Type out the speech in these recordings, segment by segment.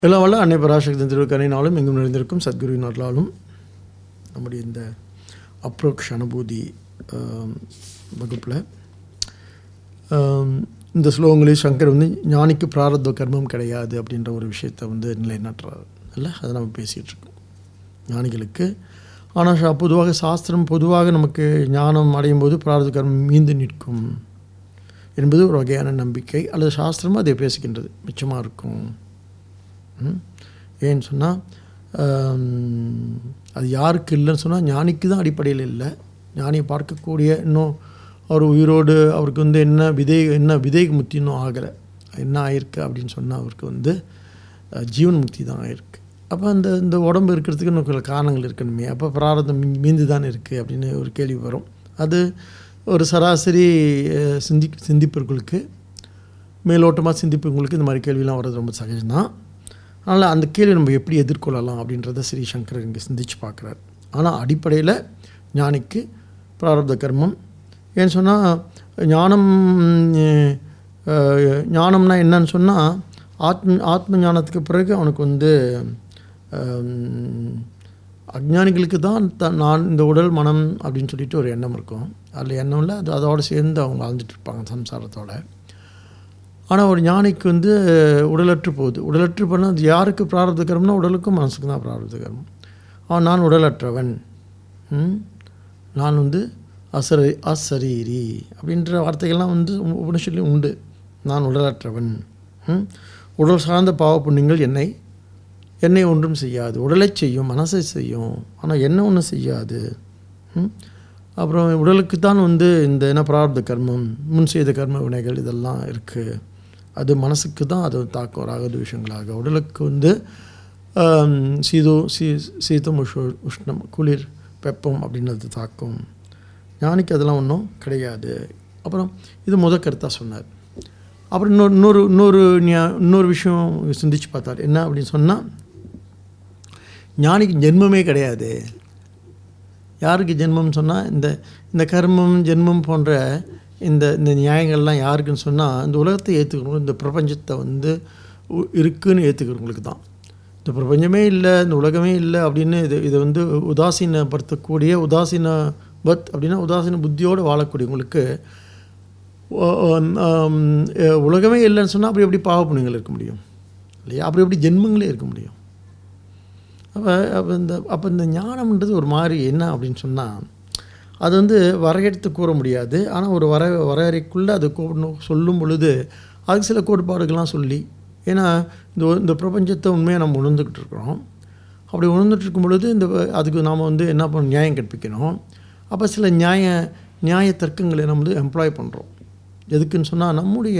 எல்லாம் வல்ல அன்னை பராசக்தி திருக்கரையினாலும் எங்கும் நிறைந்திருக்கும் சத்குருவின் அருளாலும் நம்முடைய இந்த அப்ரோக்ஷ அனுபூதி வகுப்பில் இந்த ஸ்லோகங்களில் சங்கர் வந்து ஞானிக்கு பிராரத்த கர்மம் கிடையாது அப்படின்ற ஒரு விஷயத்தை வந்து நிலைநாட்டுறாரு இல்லை அதை நம்ம பேசிகிட்டு இருக்கோம் ஞானிகளுக்கு ஆனால் சா- பொதுவாக சாஸ்திரம் பொதுவாக நமக்கு ஞானம் அடையும் போது பிராரத்த கர்மம் மீந்து நிற்கும் என்பது ஒரு வகையான நம்பிக்கை அல்லது சாஸ்திரமும் அதை பேசுகின்றது மிச்சமாக இருக்கும் ம்? ஏன்னு சொன்னால் அது யாருக்கு இல்லைன்னு சொன்னால் ஞானிக்கு தான் அடிப்படையில் இல்லை ஞானியை பார்க்கக்கூடிய இன்னும் அவர் உயிரோடு அவருக்கு வந்து என்ன விதை என்ன விதை முக்தி இன்னும் ஆகலை என்ன ஆயிருக்கு அப்படின்னு சொன்னால் அவருக்கு வந்து அஹ், ஜீவன் முக்தி தான் ஆயிருக்கு அப்போ அந்த இந்த உடம்பு இருக்கிறதுக்கு இன்னும் சில காரணங்கள் இருக்கணுமே அப்போ பிராரதம் மீ- மீந்து தான் இருக்குது அப்படின்னு ஒரு கேள்வி வரும் அது ஒரு சராசரி அஹ், சிந்தி சிந்திப்பவர்களுக்கு மேலோட்டமாக சிந்திப்பவங்களுக்கு இந்த மாதிரி கேள்விலாம் வர்றது ரொம்ப சகஜம்தான் அதனால் அந்த கேள்வி நம்ம எப்படி எதிர்கொள்ளலாம் அப்படின்றத ஸ்ரீ சங்கரர் இங்கே சிந்திச்சு பார்க்குறார் ஆனால் அடிப்படையில் ஞானிக்கு பிராரப்த கர்மம் ஏன்னு சொன்னால் ஞானம் அஹ், ஞானம்னா என்னன்னு சொன்னால் ஆத்ம ஆத்ம ஞானத்துக்கு பிறகு அவனுக்கு வந்து அஹ், அஞ்ஞானிகளுக்கு தான் த நான் இந்த உடல் மனம் அப்படின்னு சொல்லிட்டு ஒரு எண்ணம் இருக்கும் அதில் எண்ணம் இல்லை அது அதோடு சேர்ந்து அவங்க வாழ்ந்துட்டு இருப்பாங்க சம்சாரத்தோட ஆனால் ஒரு ஞானிக்கு வந்து உடலற்று போகுது உடலற்று பண்ணால் அது யாருக்கு பிராரப்த கர்மம்னா உடலுக்கும் மனசுக்கும் தான் பிராரப்த கர்மம் அவன் நான் உடலற்றவன் ம்? நான் வந்து அசரி அசரீரி அப்படின்ற வார்த்தைகள்லாம் வந்து உபனிஷத்துலையும் உண்டு நான் உடலற்றவன் ம்? உடல் சார்ந்த பாவ புண்ணியங்கள் என்னை என்னை ஒன்றும் செய்யாது உடலை செய்யும் மனசை செய்யும் ஆனால் என்ன ஒன்றும் செய்யாது ம்? அப்புறம் உடலுக்கு தான் வந்து இந்த என்ன பிரார்த்த கர்மம் முன் செய்த கர்ம வினைகள் இதெல்லாம் இருக்குது அது மனசுக்கு தான் அது தாக்கம் ராகது விஷயங்களாக உடலுக்கு வந்து ஆம், சீதோ சீ சீதம் உஷ உஷ்ணம் குளிர் வெப்பம் அப்படின்றது தாக்கும் ஞானிக்கு அதெல்லாம் ஒன்றும் கிடையாது அப்புறம் இது முத கருத்தாக சொன்னார் அப்புறம் இன்னொரு இன்னொரு இன்னொரு ஞா- இன்னொரு விஷயம் சிந்திச்சு பார்த்தார் என்ன அப்படின்னு சொன்னால் ஞானிக்கு ஜென்மமே கிடையாது யாருக்கு ஜென்மம் சொன்னால் இந்த இந்த கர்மம் ஜென்மம் போன்ற இந்த இந்த நியாயங்கள்லாம் யாருக்குன்னு சொன்னால் இந்த உலகத்தை ஏற்றுக்கிறவங்க இந்த பிரபஞ்சத்தை வந்து உ- இருக்குன்னு ஏற்றுக்கிறவங்களுக்கு தான் இந்த பிரபஞ்சமே இல்லை இந்த உலகமே இல்லை அப்படின்னு இது இதை வந்து உதாசீனப்படுத்தக்கூடிய உதாசீன பத் அப்படின்னா உதாசீன புத்தியோடு வாழக்கூடியவங்களுக்கு ஒ- ஒ- ஆம், அஹ், உலகமே இல்லைன்னு சொன்னால் அப்படி எப்படி பாவ புண்ணியங்கள் இருக்க முடியும் இல்லையா அப்படி எப்படி ஜென்மங்களே இருக்க முடியும் அப்போ அப்போ இந்த அப்போ இந்த ஞானம்ன்றது ஒரு மாதிரி என்ன அப்படின்னு சொன்னால் அது வந்து வரையறுத்து கூற முடியாது ஆனால் ஒரு வர வரையறைக்குள்ளே அது கூ- சொல்லும் பொழுது அதுக்கு சில கோட்பாடுகள்லாம் சொல்லி ஏன்னா இந்த ஒ- இந்த பிரபஞ்சத்தை உண்மையாக நம்ம உணர்ந்துக்கிட்டு இருக்கிறோம் அப்படி உணர்ந்துட்டு இருக்கும் பொழுது இந்த வ- அதுக்கு நாம் வந்து என்ன பண்ண நியாயம் கற்பிக்கணும் அப்போ சில நியாய நியாய தர்க்கங்களை நம்ம வந்து எம்ப்ளாய் பண்ணுறோம் எதுக்குன்னு சொன்னால் நம்முடைய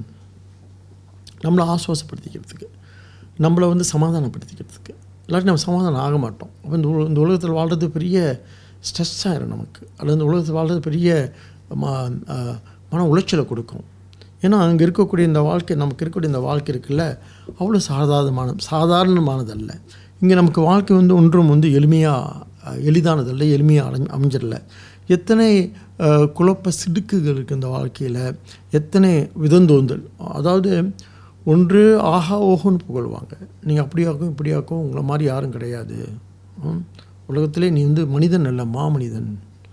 நம்மளை ஆசுவாசப்படுத்திக்கிறதுக்கு நம்மளை வந்து சமாதானப்படுத்திக்கிறதுக்கு இல்லாட்டி நம்ம சமாதானம் ஆக மாட்டோம் அப்போ இந்த உல- இந்த உலகத்தில் வாழ்கிறது பெரிய ஸ்ட்ரெஸ் ஆயிரும் நமக்கு அல்லது இந்த உலகத்தில் வாழ்கிறது பெரிய ம அஹ், மன உளைச்சலை கொடுக்கும் ஏன்னா அங்கே இருக்கக்கூடிய இந்த வாழ்க்கை நமக்கு இருக்கக்கூடிய இந்த வாழ்க்கை இருக்குல்ல அவ்வளோ சாதாரணமான சாதாரணமானதல்ல இங்கே நமக்கு வாழ்க்கை வந்து ஒன்றும் வந்து எளிமையாக எளிதானதல்ல எளிமையாக அடைஞ்சு அமைஞ்சிடல எத்தனை அஹ், குழப்ப சிடுக்குகள் இருக்குது இந்த வாழ்க்கையில் எத்தனை விதந்தோந்தல் அதாவது ஒன்று ஆஹா ஓஹோன்னு புகழ்வாங்க நீங்கள் அப்படியாக்கும் இப்படியாக்கும் உங்களை மாதிரி யாரும் கிடையாது ம். உலகத்திலே நீ வந்து மனிதன் அல்ல மாமனிதன்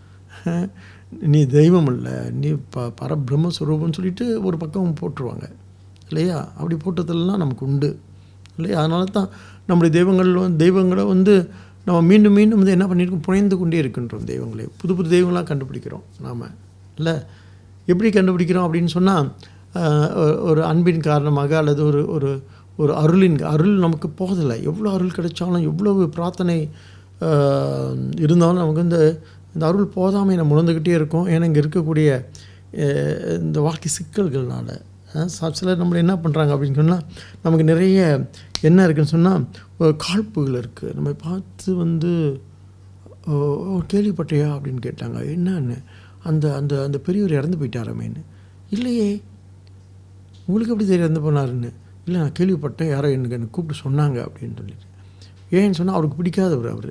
நீ தெய்வம் அல்ல நீ ப பரபிரம்மஸ்வரூபம்னு சொல்லிட்டு ஒரு பக்கம் போட்டுருவாங்க இல்லையா அப்படி போட்டதெல்லாம் நமக்கு உண்டு இல்லையா அதனால தான் நம்முடைய தெய்வங்கள் வந்து தெய்வங்களை வந்து நம்ம மீண்டும் மீண்டும் வந்து என்ன பண்ணியிருக்கோம் புனைந்து கொண்டே இருக்கின்றோம் தெய்வங்களை புது புது தெய்வங்களாக கண்டுபிடிக்கிறோம் நாம் இல்லை எப்படி கண்டுபிடிக்கிறோம் அப்படின்னு சொன்னால் ஒரு அன்பின் காரணமாக அல்லது ஒரு ஒரு ஒரு அருளின் அருள் நமக்கு போகதில்லை எவ்வளோ அருள் கிடைச்சாலும் எவ்வளவு பிரார்த்தனை ஆஹ், இருந்தாலும் நமக்கு இந்த இந்த அருள் போதாமை நம்ம உணர்ந்துக்கிட்டே இருக்கோம் ஏன்னா இங்கே இருக்கக்கூடிய அஹ், இந்த வாழ்க்கை சிக்கல்கள்னால அஹ், ச- சிலர் நம்மளை என்ன பண்ணுறாங்க அப்படின்னு சொன்னால் நமக்கு நிறைய என்ன இருக்குன்னு சொன்னால் ஒரு காழ்ப்புகள் இருக்குது நம்ம பார்த்து வந்து ஓ ஓ, கேள்விப்பட்டியா அப்படின்னு கேட்டாங்க என்னன்னு அந்த அந்த அந்த பெரியவர் இறந்து போயிட்டாரமேன்னு இல்லையே உங்களுக்கு எப்படி தெரியும் இறந்து போனாருன்னு இல்லை நான் கேள்விப்பட்டேன் யாரோ எனக்கு எனக்கு கூப்பிட்டு சொன்னாங்க அப்படின்னு சொல்லிட்டு ஏன்னு சொன்னால் அவருக்கு பிடிக்காதவர் அவர்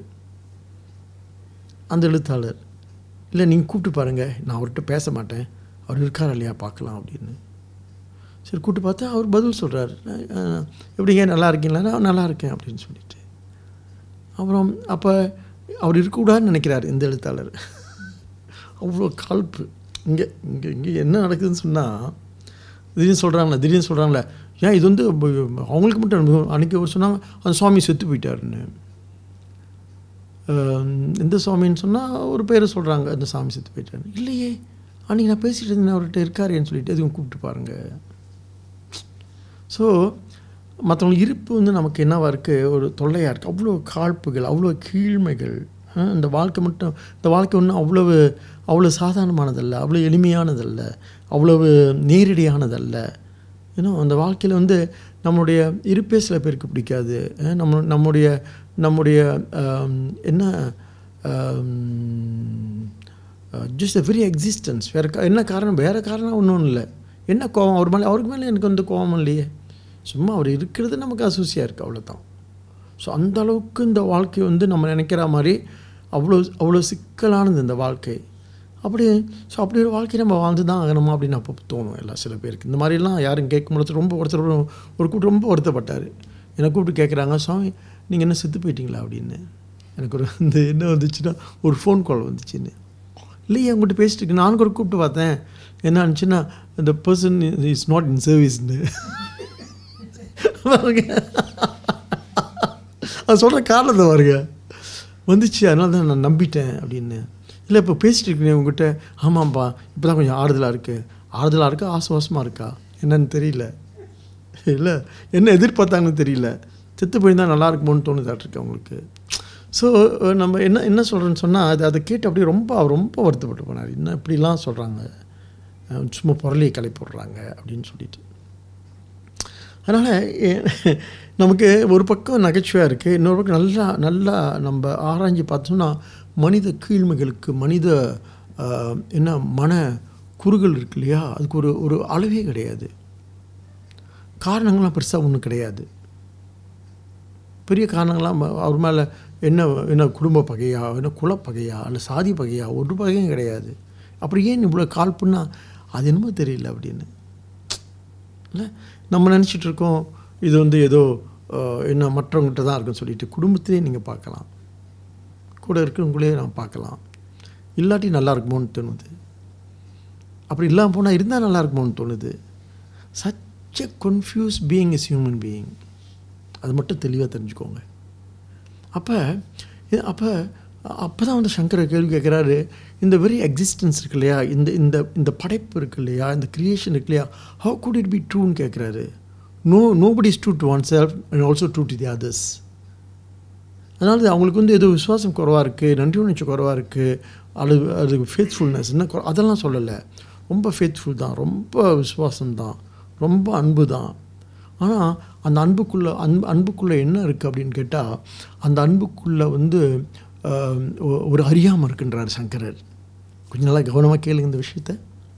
அந்த எழுத்தாளர் இல்லை நீங்கள் கூப்பிட்டு பாருங்கள் நான் அவர்கிட்ட பேச மாட்டேன் அவர் இருக்காரா இல்லையா பார்க்கலாம் அப்படின்னு சரி கூப்பிட்டு பார்த்தா அவர் பதில் சொல்கிறாரு எப்படிங்க நல்லா இருக்கீங்களா நான் நல்லா இருக்கேன் அப்படின்னு சொல்லிட்டு அப்புறம் அப்போ அவர் இருக்கக்கூடாதுன்னு நினைக்கிறார் இந்த எழுத்தாளர் அவ்வளோ காழ்ப்பு இங்கே இங்கே இங்கே என்ன நடக்குதுன்னு சொன்னால் திடீர்னு சொல்கிறாங்களே திடீர்னு சொல்கிறாங்களே ஏன் இது வந்து ப- அவங்களுக்கு மட்டும் அனுபவம். அன்னைக்கு ஒரு சொன்னாங்க அந்த சுவாமி செத்து போயிட்டாருன்னு அஹ், எந்த சுவாமின்னு சொன்னால் ஒரு பேரை சொல்கிறாங்க அந்த சாமி செத்து போயிட்டாரு இல்லையே அன்றைக்கி நான் பேசிகிட்டு இருந்தேன் அவர்கிட்ட இருக்காருன்னு சொல்லிட்டு எதுவும் கூப்பிட்டு பாருங்கள் ஸோ மற்றவங்க இருப்பு வந்து நமக்கு என்னவா இருக்குது ஒரு தொல்லையாக இருக்குது அவ்வளோ காழ்ப்புகள் அவ்வளோ கீழ்மைகள் ஆ, இந்த வாழ்க்கை மட்டும் இந்த வாழ்க்கை ஒன்றும் அவ்வளவு அவ்வளோ சாதாரணமானதல்ல அவ்வளோ எளிமையானதல்ல அவ்வளவு நேரடியானதல்ல ஏன்னா அந்த வாழ்க்கையில் வந்து நம்மளுடைய இருப்பே சில பேருக்கு பிடிக்காது ஆ, நம்ம நம்முடைய நம்முடைய ஆம், என்ன ஜஸ்ட் a வெரி எக்ஸிஸ்டன்ஸ் வேறு என்ன காரணம் வேறு காரணம் ஒன்றும் இல்லை என்ன கோவம் அவர் மேலே அவருக்கு மேலே எனக்கு வந்து கோவம் இல்லையே சும்மா அவர் இருக்கிறது நமக்கு அசூசியாக இருக்குது அவ்வளோதான் ஸோ அந்த அளவுக்கு இந்த வாழ்க்கை வந்து நம்ம நினைக்கிற மாதிரி அவ்வளோ அவ்வளோ சிக்கலானது இந்த வாழ்க்கை அப்படி ஸோ அப்படி ஒரு வாழ்க்கை நம்ம வாழ்ந்து தான் ஆகணுமா அப்படின்னு அப்போ தோணும் எல்லா சில பேருக்கு இந்த மாதிரிலாம் யாரும் கேட்கும் பொழுது ரொம்ப ஒருத்தர் ஒரு ஒரு கூட்டு ரொம்ப வருத்தப்பட்டார் என்னை கூப்பிட்டு கேட்குறாங்க சுவாமி நீங்கள் என்ன செத்து போயிட்டீங்களா அப்படின்னு எனக்கு ஒரு இந்த என்ன வந்துச்சுன்னா ஒரு ஃபோன் கால் வந்துச்சுன்னு இல்லையே உங்கள்கிட்ட பேசிட்டு இருக்கு நானும் கூட கூப்பிட்டு பார்த்தேன் என்ன ஆச்சுன்னா இந்த பர்சன் இஸ் நாட் இன் சர்வீஸ்னு பாருங்க அது சொல்கிற காரணத்தை பாருங்க வந்துச்சு அதனால தான் நான் நம்பிட்டேன் அப்படின்னு இல்லை இப்போ பேசிட்டு இருக்கேன் உங்ககிட்ட ஆமாம்ப்பா இப்போ தான் கொஞ்சம் ஆறுதலாக இருக்குது ஆறுதலாக இருக்கா ஆசுவாசமாக இருக்கா என்னன்னு தெரியல இல்லை என்ன எதிர்பார்த்தாங்கன்னு தெரியல செத்து போயிருந்தா நல்லா இருக்குமோன்னு தோணுதாட்டிருக்கு அவங்களுக்கு ஸோ நம்ம என்ன என்ன சொல்கிறேன்னு சொன்னால் அது அதை கேட்டு அப்படியே ரொம்ப அவர் ரொம்ப வருத்தப்பட்டு போனார் என்ன இப்படிலாம் சொல்கிறாங்க அஹ் சும்மா பொருளையை கலை போடுறாங்க அப்படின்னு சொல்லிட்டு அதனால் நமக்கு ஒரு பக்கம் நகைச்சுவையாக இருக்குது இன்னொரு பக்கம் நல்லா நல்லா நம்ம ஆராய்ஞ்சு பார்த்தோம்னா மனித கீழ்மைகளுக்கு மனித ஆஹ், என்ன மன குறுகள் இருக்கு இல்லையா அதுக்கு ஒரு ஒரு அளவே கிடையாது காரணங்கள்லாம் பெருசாக ஒன்றும் கிடையாது பெரிய காரணங்கள்லாம் ம- அவர் மேலே என்ன என்ன குடும்ப பகையா என்ன குலப்பகையா இல்லை சாதி பகையா ஒரு பகையும் கிடையாது அப்படி ஏன் இவ்வளோ காழ்ப்புன்னா அது என்னமோ தெரியல அப்படின்னு இல்லை நம்ம நினச்சிட்டு இருக்கோம் இது வந்து ஏதோ அஹ், என்ன மற்றவங்ககிட்ட தான் இருக்குன்னு சொல்லிட்டு குடும்பத்திலே நீங்கள் பார்க்கலாம் கூட இருக்கிறவங்களே நான் பார்க்கலாம் இல்லாட்டி நல்லா இருக்குமோன்னு தோணுது அப்படி இல்லாமல் போனால் இருந்தால் நல்லா இருக்குமோன்னு தோணுது such a confuse being is human being அது மட்டும் தெளிவாக தெரிஞ்சுக்கோங்க அப்போ அப்போ அப்போ தான் வந்து சங்கர கேள்வி கேட்குறாரு இந்த வெரி எக்ஸிஸ்டன்ஸ் இருக்கு இல்லையா இந்த இந்த இந்த படைப்பு இருக்கு இல்லையா இந்த கிரியேஷன் இருக்கு இல்லையா ஹவு குட் இட் பி ட்ரூன்னு கேட்குறாரு no nobody is true to oneself and also true to the others அதனால அவங்களுக்கு வந்து ஏதோ விசுவாசம் குறவாக இருக்குது நன்றி உணர்ச்சி குறவாக இருக்குது அது அது ஃபேத்ஃபுல்னஸ் என்ன குறை- அதெல்லாம் சொல்லலை ரொம்ப ஃபேத்ஃபுல் தான் ரொம்ப விசுவாசம் தான் ரொம்ப அன்பு தான் ஆனால் அந்த அன்புக்குள்ளே அன்பு அன்புக்குள்ளே என்ன இருக்குது அப்படின்னு கேட்டால் அந்த அன்புக்குள்ளே வந்து ஆஹ், ஒ- ஒரு அறியாமல் இருக்குன்றார் சங்கரர் கொஞ்சம் நல்லா கவனமாக கேளுங்க இந்த விஷயத்தை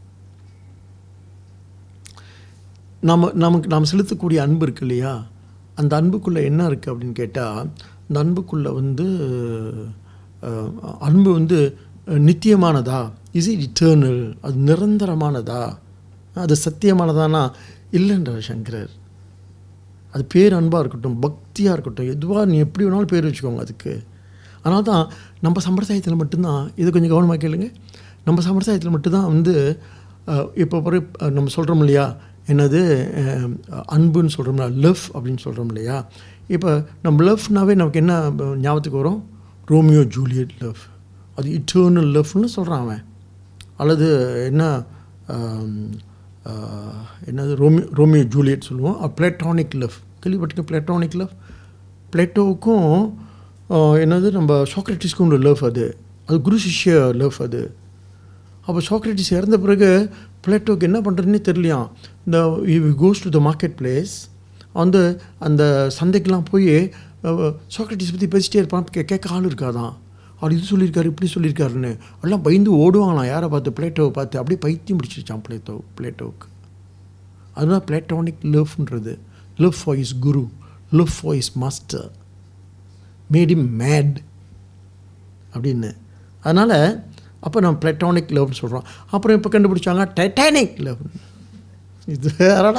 நாம் நமக்கு நாம் செலுத்தக்கூடிய அன்பு இருக்கு இல்லையா அந்த அன்புக்குள்ளே என்ன இருக்குது அப்படின்னு கேட்டால் அந்த அன்புக்குள்ளே வந்து அஹ், அன்பு வந்து அஹ், நித்தியமானதா இஸ் இட் இட்டர்னல் அது நிரந்தரமானதா அது சத்தியமானதானா இல்லைன்றார் சங்கரர் அது பேர் அன்பாக இருக்கட்டும் பக்தியாக இருக்கட்டும் எதுவாக நீ எப்படி வேணாலும் பேர் வச்சுக்கோங்க அதுக்கு அதனால தான் நம்ம சம்பிரதாயத்தில் மட்டும்தான் இது கொஞ்சம் கவனமாக கேளுங்க நம்ம சம்பிரதாயத்தில் மட்டும்தான் வந்து அஹ், இப்போ ஒரு அஹ், நம்ம சொல்கிறோம் இல்லையா என்னது அஹ், அன்புன்னு சொல்கிறோம்ல லவ் அப்படின்னு சொல்கிறோம் இல்லையா இப்போ நம்ம லவ்னாவே நமக்கு என்ன அஹ், ஞாபகத்துக்கு வரும் ரோமியோ ஜூலியட் லவ் அது இட்டர்னல் லவ்னு சொல்கிறான் அவன் அல்லது என்ன ஆம், ஆ, என்னது ரோமியோ ரோமியோ ஜூலியட் சொல்லுவோம் பிளேட்டானிக் லவ் கேள்விப்பட்டிருக்க பிளேட்டானிக் லவ் பிளேட்டோவுக்கும் ஆ, என்னது நம்ம சாக்ரட்டிஸ்க்கும் உள்ள லவ் அது அது குரு சிஷ்ய லவ் அது அப்போ சாக்ரட்டிஸ் இறந்த பிறகு பிளேட்டோக்கு என்ன பண்ணுறதுன்னே தெரியலையாம் இந்த goes to the market place வந்து அந்த சந்தைக்கெலாம் போய் சாக்ரட்டிஸ் பற்றி பேசிட்டே இருப்பான் கே கேட்க ஆள் இருக்காதான் அவர் இது சொல்லியிருக்காரு இப்படி சொல்லியிருக்காருன்னு எல்லாம் பயந்து ஓடுவாங்களாம் யாரை பார்த்து பிளேட்டோவை பார்த்து அப்படியே பைத்தியம் பிடிச்சிருச்சான் பிளேட்டோ பிளேட்டோவுக்கு அதுதான் பிளேட்டோனிக் லவ்ன்றது love for his guru love for his master made him mad அப்படின்னு அதனால் அப்போ நம்ம பிளேட்டானிக் லவ்னு சொல்கிறோம் அப்புறம் இப்போ கண்டுபிடிச்சாங்க டைட்டானிக் லவ் இது வேறடா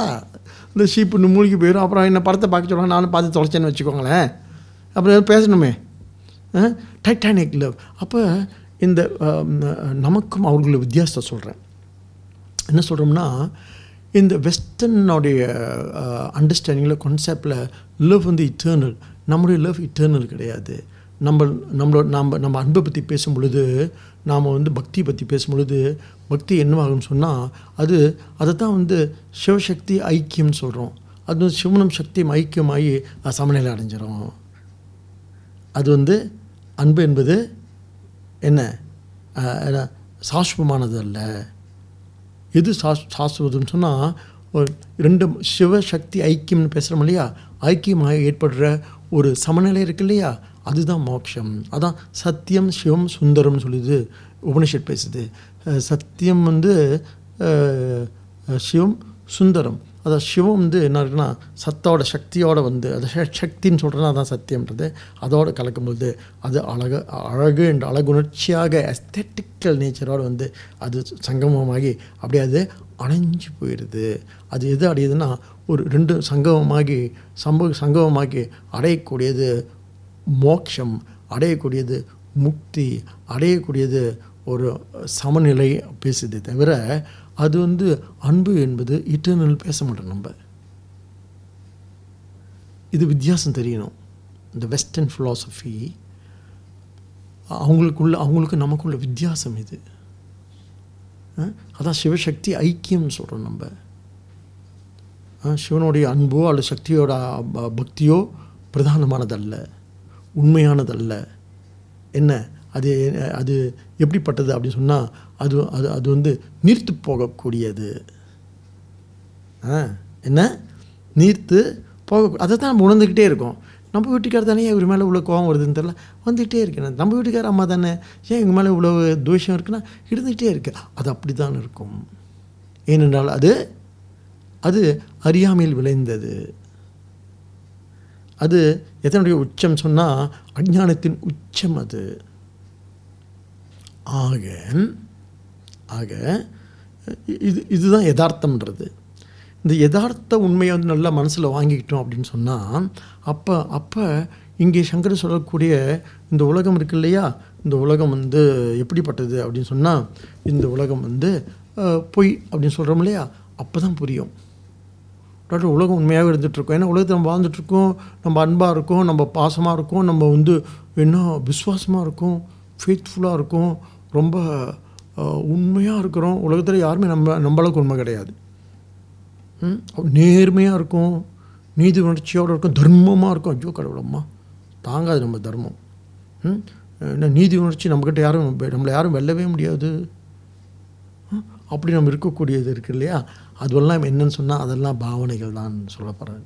இந்த ஷீப்பு மூழ்கி போயிடும் அப்புறம் என்ன படத்தை பார்க்க சொல்லுவாங்க நானும் பார்த்து தொலைச்சேன்னு வச்சுக்கோங்களேன் அப்புறம் ஏதாவது பேசணுமே டைட்டானிக் லவ் அப்போ இந்த அஹ், நமக்கும் அவர்களுடைய வித்தியாசத்தை சொல்கிறேன் என்ன சொல்கிறோம்னா இந்த வெஸ்டர்னுடைய அண்டர்ஸ்டாண்டிங்கில் கான்செப்டில் லவ் வந்து இட்டர்னல் நம்முடைய லவ் இட்டர்னல் கிடையாது நம்ம நம்மளோட நம்ம நம்ம அன்பை பற்றி பேசும் பொழுது நாம் வந்து பக்தி பற்றி பேசும் பொழுது பக்தி என்னவாகும்னு சொன்னால் அது அதை தான் வந்து சிவசக்தி ஐக்கியம்னு சொல்கிறோம் அது வந்து சிவனும் சக்தியும் ஐக்கியமாகி அது சமநிலை அடைஞ்சிரும் அது வந்து அன்பு என்பது என்ன அஹ், என்ன, சாஸ்வதமானது அல்ல எது சாஸ் சாஸ்வதம்னு சொன்னால் ஒரு ரெண்டு சிவசக்தி ஐக்கியம்னு பேசுகிறோம் இல்லையா ஐக்கியமாக ஏற்படுற ஒரு சமநிலை இருக்கு இல்லையா அதுதான் மோட்சம் அதான் சத்தியம் சிவம் சுந்தரம்னு சொல்லுது உபனிஷத் பேசுது அஹ் சத்தியம் வந்து அஹ், அஹ், சிவம் சுந்தரம் அதான் சிவம் வந்து என்ன இருக்குன்னா சத்தோட சக்தியோட வந்து அது ச- சக்தின்னு சொல்கிறேன்னா அதான் சத்தியம்ன்றது அதோட கலக்கும்போது அது அழகு அழகு என்ற அழகுணர்ச்சியாக எஸ்தெட்டிக்கல் நேச்சரோட வந்து அது சங்கமமாகி அப்படியே அது அணைஞ்சு போயிடுது அது எது அடையுதுன்னா ஒரு ரெண்டு சங்கமமாகி சம்பவ சங்கமமாகி அடையக்கூடியது மோட்சம் அடையக்கூடியது முக்தி அடையக்கூடியது ஒரு சமநிலை பேசுதே தவிர அது வந்து அன்பு என்பது இட்டர்னல் பேச மாட்டோம் நம்ம இது வித்தியாசம் தெரியணும் இந்த வெஸ்டர்ன் ஃபிலாசபி அவங்களுக்குள்ள அவங்களுக்கு நமக்குள்ள வித்தியாசம் இது அஹ், அதான் சிவசக்தி ஐக்கியம்னு சொல்கிறோம் நம்ம அஹ், சிவனுடைய அன்போ அல்லது சக்தியோட ப- பக்தியோ பிரதானமானதல்ல உண்மையானதல்ல என்ன அது அது எப்படிப்பட்டது அப்படின்னு சொன்னால் அது அது அது வந்து நீர்த்து போகக்கூடியது ஆ என்ன நீர்த்து போக அதை தான் நம்ம உணர்ந்துக்கிட்டே இருக்கோம் நம்ம வீட்டுக்காரர் தானே இவர் மேலே இவ்வளோ கோவம் வருதுன்னு தெரியல வந்துகிட்டே இருக்கேன் நம்ம வீட்டுக்கார அம்மா தானே ஏன் எங்கள் மேலே இவ்வளோ துவேஷம் இருக்குன்னா இருந்துகிட்டே இருக்கு அது அப்படி தான் இருக்கும் ஏனென்றால் அது அது அறியாமையில் விளைந்தது அது எதனுடைய உச்சம் சொன்னால் அஞ்ஞானத்தின் உச்சம் அது ஆக ஆக இது இதுதான் யதார்த்தம்ன்றது இந்த யதார்த்த உண்மையை வந்து நல்லா மனசில் வாங்கிக்கிட்டோம் அப்படின்னு சொன்னால் அப்போ அப்போ இங்கே சங்கர் சொல்லக்கூடிய இந்த உலகம் இருக்கு இல்லையா இந்த உலகம் வந்து எப்படிப்பட்டது அப்படின்னு சொன்னால் இந்த உலகம் வந்து அஹ், பொய் அப்படின்னு சொல்கிறோம் இல்லையா அப்போ தான் புரியும் டாக்டர் உலகம் உண்மையாகவே இருந்துகிட்ருக்கோம் ஏன்னா உலகத்தில் நம்ம வாழ்ந்துட்டுருக்கோம் நம்ம அன்பாக இருக்கோம் நம்ம பாசமாக இருக்கோம் நம்ம வந்து என்ன விசுவாசமாக இருக்கோம் ஃபேத்ஃபுல்லாக இருக்கோம் ரொம்ப உண்மையாக இருக்கிறோம் உலகத்தில் யாருமே நம்ம நம்ம அளவுக்கு உண்மை கிடையாது ம், நேர்மையாக இருக்கும் நீதி உணர்ச்சியோடு இருக்கும் தர்மமாக இருக்கும் ஐயோ கடவுளம்மா தாங்காது நம்ம தர்மம் ம், என்ன நீதி உணர்ச்சி நம்மக்கிட்ட யாரும் நம்மளை யாரும் வெல்லவே முடியாது ம், அப்படி நம்ம இருக்கக்கூடியது இருக்கு இல்லையா அதுவெல்லாம் என்னன்னு சொன்னால் அதெல்லாம் பாவனைகள் தான் சொல்லப்படுறது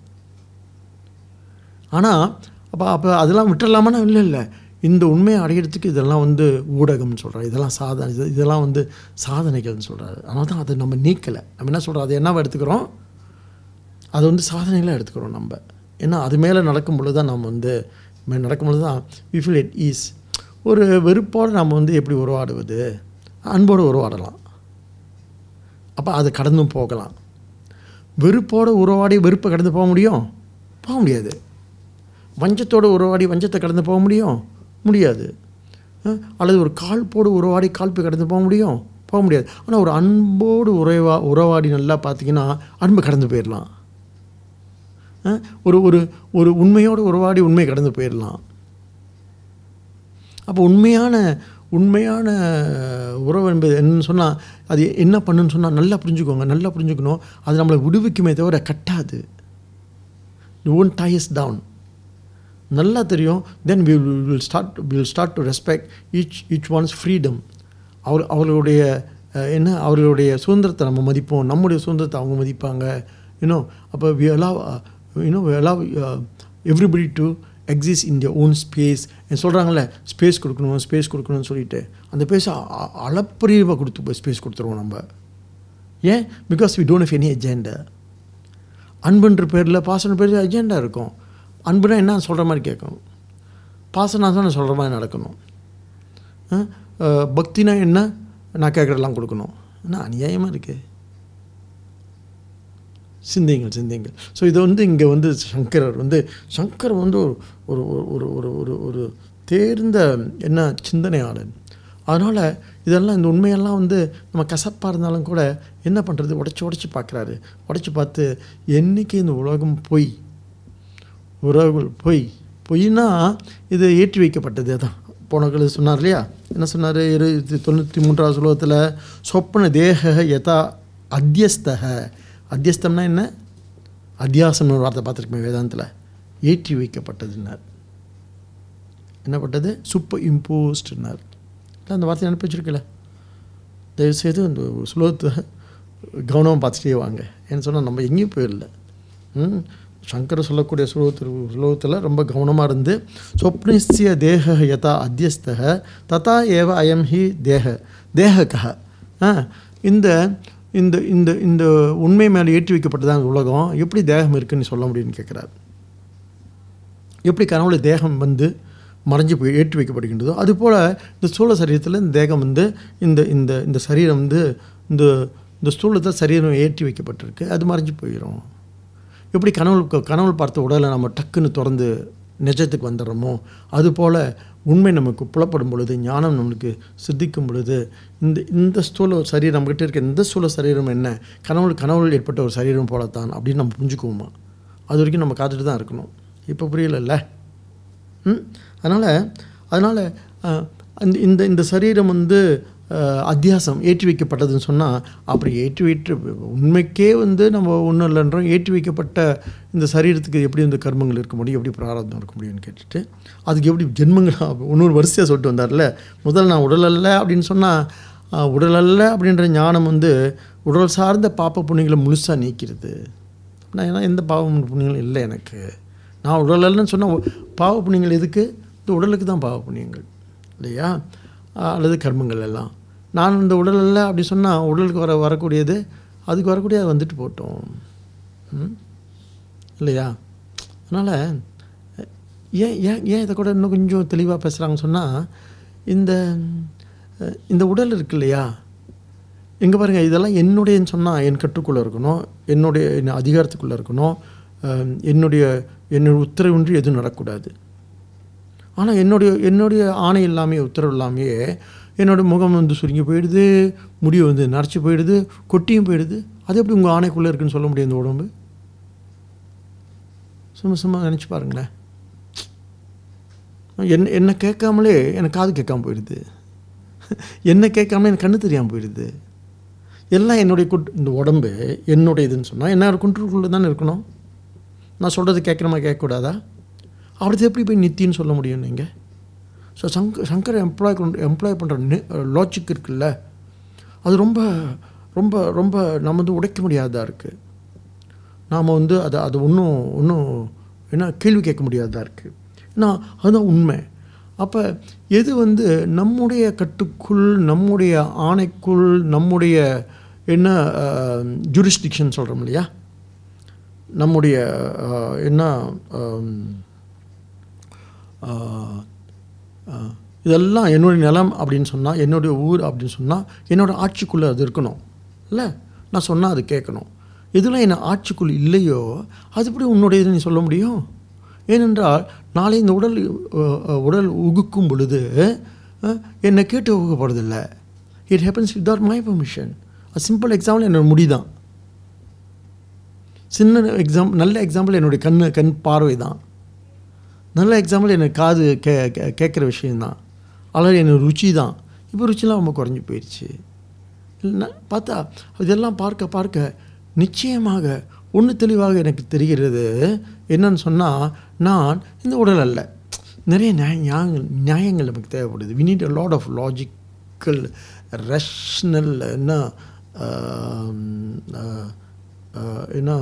ஆனால் அப்போ அப்போ அதெல்லாம் விட்டுறலாமான்னா இல்லை இல்லை இந்த உண்மையை அடையிறதுக்கு இதெல்லாம் வந்து ஊடகம்னு சொல்கிறார் இதெல்லாம் சாதனை இது இதெல்லாம் வந்து சாதனைகள்னு சொல்கிறாரு அதனால தான் அதை நம்ம நீக்கலை நம்ம என்ன சொல்கிறோம் அதை என்னவா எடுத்துக்கிறோம் அதை வந்து சாதனைகளாக எடுத்துக்கிறோம் நம்ம ஏன்னா அது மேலே நடக்கும் பொழுது தான் நம்ம வந்து மே- நடக்கும் பொழுது தான் வி ஃபீல் இட் ஈஸ் ஒரு வெறுப்போடு நம்ம வந்து எப்படி உருவாடுவது அன்போடு உருவாடலாம் அப்போ அதை கடந்தும் போகலாம் வெறுப்போடு உருவாடி வெறுப்பை கடந்து போக முடியும் போக முடியாது வஞ்சத்தோடு உருவாடி வஞ்சத்தை கடந்து போக முடியும் முடியாது அஹ், அல்லது ஒரு காழ்ப்போடு உருவாடி காழ்ப்பை கடந்து போக முடியும் போக முடியாது ஆனால் ஒரு அன்போடு உறவா உறவாடி நல்லா பார்த்தீங்கன்னா அன்பு கடந்து போயிடலாம் அஹ், ஒரு ஒரு ஒரு உண்மையோடு உறவாடி உண்மை கடந்து போயிடலாம் அப்போ உண்மையான உண்மையான உறவு என்பது என்னன்னு சொன்னால் அது என்ன பண்ணுன்னு சொன்னால் நல்லா புரிஞ்சுக்கோங்க நல்லா புரிஞ்சுக்கணும் அது நம்மளை விடுவிக்குமே தவிர கட்டாது it won't tie us down நல்லா தெரியும் தென் we will will start will start to respect each each one's freedom அவர் அவர்களுடைய அஹ், என்ன அவர்களுடைய சுதந்திரத்தை நம்ம மதிப்போம் நம்முடைய சுதந்திரத்தை அவங்க மதிப்பாங்க யூனோ அப்போ we allow you know we allow everybody to exist in their own space சொல்கிறாங்களே ஸ்பேஸ் கொடுக்கணும் ஸ்பேஸ் கொடுக்கணும்னு சொல்லிட்டு அந்த பேஸை அளப்பரியவாக கொடுத்து ஸ்பேஸ் கொடுத்துருவோம் நம்ம ஏன் because we don't have any agenda அன்புன்ற பேரில் பாசன பேரில் அஜெண்டா இருக்கும் அன்புனா என்ன சொல்கிற மாதிரி கேட்கணும் பாசனா தான் சொல்கிற மாதிரி நடக்கணும் அஹ், அஹ், பக்தினா என்ன நான் கேட்குறதெல்லாம் கொடுக்கணும் என்ன அநியாயமாக இருக்கு சிந்தியுங்கள் சிந்தியுங்கள் ஸோ இது வந்து இங்கே வந்து சங்கரர் வந்து சங்கர் வந்து ஒரு ஒரு ஒரு ஒரு ஒரு ஒரு தேர்ந்த என்ன சிந்தனையாளன் அதனால் இதெல்லாம் இந்த உண்மையெல்லாம் வந்து நம்ம கசப்பாக இருந்தாலும் கூட என்ன பண்ணுறது உடச்சி உடச்சி பார்க்குறாரு உடச்சி பார்த்து என்றைக்கு இந்த உலகம் பொய் உறவுகள் பொய் பொய்னா இது ஏற்றி வைக்கப்பட்டதே தான் போன சொன்னார் இல்லையா என்ன சொன்னார் இரு தொண்ணூற்றி மூன்றாவது ஸ்லோகத்தில் சொப்பன தேக யதா அத்தியஸ்தக அத்தியஸ்தம்னா என்ன அத்தியாசம்னு ஒரு வார்த்தை பார்த்துருக்கோமே வேதாந்தத்தில் ஏற்றி வைக்கப்பட்டதுன்னார் என்ன பட்டது சூப்பர் இம்போஸ்ட்னார் அந்த வார்த்தையை அனுப்பி வச்சுருக்கல தயவுசெய்து இந்த ஸ்லோகத்தை கவனமாக பார்த்துட்டே வாங்க ஏன்னு சொன்னால் நம்ம எங்கேயும் போயிடல ம் சங்கர் சொல்லக்கூடிய ஸ்லோகத்தில் ஸ்லோகத்தில் ரொம்ப கவனமாக இருந்து சொப்னிஸ்ய தேக யதா அத்தியஸ்தக ததா ஏவ அயம் ஹி தேக தேகக ஆ இந்த இந்த இந்த இந்த உண்மை மேலே ஏற்றி வைக்கப்பட்டதான் உலகம் எப்படி தேகம் இருக்குன்னு சொல்ல முடியும்னு கேட்குறாரு எப்படி கனவுல தேகம் வந்து மறைஞ்சு போய் ஏற்றி வைக்கப்படுகின்றதோ அதுபோல் இந்த ஸ்தூல சரீரத்தில் இந்த தேகம் வந்து இந்த இந்த இந்த சரீரம் வந்து இந்த இந்த ஸ்தூலத்தை சரீரம் ஏற்றி வைக்கப்பட்டிருக்கு அது மறைஞ்சு போயிடும் எப்படி கனவு கனவு பார்த்த உடலை நம்ம டக்குன்னு திறந்து நிஜத்துக்கு வந்துடுறோமோ அதுபோல் உண்மை நமக்கு புலப்படும் பொழுது ஞானம் நம்மளுக்கு சித்திக்கும் பொழுது இந்த இந்த ஸ்தூல சரீரம் நம்மகிட்ட இருக்க இந்த ஸ்தூல சரீரம் என்ன கனவு கனவுள் ஏற்பட்ட ஒரு சரீரம் போலத்தான் அப்படின்னு நம்ம புரிஞ்சுக்குவோமா அது வரைக்கும் நம்ம காத்துட்டு தான் இருக்கணும் இப்போ புரியலல்ல ம் அதனால் அதனால் அந்த இந்த இந்த சரீரம் வந்து அத்தியாசம் ஏற்றி வைக்கப்பட்டதுன்னு சொன்னால் அப்படி ஏற்றி வைத்து உண்மைக்கே வந்து நம்ம ஒன்றும் இல்லைன்றோம் ஏற்றி வைக்கப்பட்ட இந்த சரீரத்துக்கு எப்படி இந்த கர்மங்கள் இருக்க முடியும் எப்படி பிராரதம் இருக்க முடியும்னு கேட்டுட்டு அதுக்கு எப்படி ஜென்மங்கள் இன்னொரு வரிசையாக சொல்லிட்டு வந்தார்ல முதல்ல நான் உடல் அல்ல அப்படின்னு சொன்னால் உடல் அல்ல அப்படின்ற ஞானம் வந்து உடல் சார்ந்த பாப்ப புண்ணியங்களை முழுசாக நீக்கிறது நான் ஏன்னா எந்த பாவ புண்ணியங்களும் இல்லை எனக்கு நான் உடல் அல்லன்னு சொன்னால் பாவ புண்ணியங்கள் எதுக்கு இந்த உடலுக்கு தான் பாவ புண்ணியங்கள் இல்லையா அல்லது கர்மங்கள் எல்லாம் நான் இந்த உடல் அல்ல அப்படி சொன்னால் உடலுக்கு வர வரக்கூடியது அதுக்கு வரக்கூடிய அது வந்துட்டு போட்டோம் இல்லையா அதனால் ஏன் ஏன் ஏன் இதை கூட இன்னும் கொஞ்சம் தெளிவாக பேசுகிறாங்கன்னு சொன்னால் இந்த இந்த உடல் இருக்கு இல்லையா எங்கே பாருங்கள் இதெல்லாம் என்னுடையன்னு சொன்னால் என் கட்டுக்குள்ளே இருக்கணும் என்னுடைய என் அதிகாரத்துக்குள்ளே இருக்கணும் என்னுடைய என்னுடைய உத்தரவின்றி எதுவும் நடக்கூடாது ஆனால் என்னுடைய என்னுடைய ஆணை இல்லாமே உத்தரவு இல்லாமையே என்னோடய முகம் வந்து சுருங்கி போயிடுது முடி வந்து நரைச்சி போயிடுது கொட்டியும் போயிடுது அது எப்படி உங்கள் ஆணைக்குள்ளே இருக்குன்னு சொல்ல முடியும் இந்த உடம்பு சும்மா சும்மா நினச்சி பாருங்களேன் என்ன என்னை கேட்காமலே எனக்கு காது கேட்காம போயிடுது என்னை கேட்காம எனக்கு கண்ணு தெரியாமல் போயிடுது எல்லாம் என்னுடைய குட் இந்த உடம்பு என்னுடைய இதுன்னு சொன்னால் என்ன குன்றுக்குள்ளே தானே இருக்கணும் நான் சொல்கிறது கேட்குறமா கேட்கக்கூடாதா அப்படி எப்படி போய் நித்தின்னு சொல்ல முடியும் நீங்கள் ஸோ சங்க சங்கர் எம்ப்ளாய் எம்ப்ளாய் பண்ணுற லாஜிக் இருக்குல்ல அது ரொம்ப ரொம்ப ரொம்ப நம்ம வந்து உடைக்க முடியாததாக இருக்குது நாம் வந்து அதை அது ஒன்றும் ஒன்றும் என்ன கேள்வி கேட்க முடியாததாக இருக்குது ஏன்னா அதுதான் உண்மை அப்போ எது வந்து நம்முடைய கட்டுக்குள் நம்முடைய ஆணைக்குள் நம்முடைய என்ன ஜூரிஸ்டிக்ஷன் சொல்கிறோம் இல்லையா நம்முடைய என்ன இதெல்லாம் என்னுடைய நிலம் அப்படின்னு சொன்னால் என்னுடைய ஊர் அப்படின்னு சொன்னால் என்னோடய ஆட்சிக்குள்ளே அது இருக்கணும் இல்லை நான் சொன்னால் அது கேட்கணும் எதுலாம் என்ன ஆட்சிக்குள் இல்லையோ அது எப்படி உன்னுடைய நீ சொல்ல முடியும் ஏனென்றால் நாளை இந்த உடல் உடல் உகுக்கும் பொழுது என்னை கேட்டு உகுக்கப்படுறதில்ல it happens without my permission simple example என்னோட முடி தான் சின்ன எக்ஸாம் நல்ல எக்ஸாம்பிள் என்னுடைய கண் கண் பார்வை தான் நல்ல எக்ஸாம்பிள் எனக்கு காது கே கேட்குற விஷயந்தான் அல்லது எனக்கு ருச்சி தான் இப்போ ருச்சிலாம் ரொம்ப குறைஞ்சி போயிடுச்சு இல்லைன்னா பார்த்தா இதெல்லாம் பார்க்க பார்க்க நிச்சயமாக ஒன்று தெளிவாக எனக்கு தெரிகிறது என்னன்னு சொன்னால் நான் இந்த உடல் அல்ல நிறைய நியாய நியாயங்கள் நியாயங்கள் நமக்கு தேவைப்படுது we need a lot of logical rational என்ன என்ன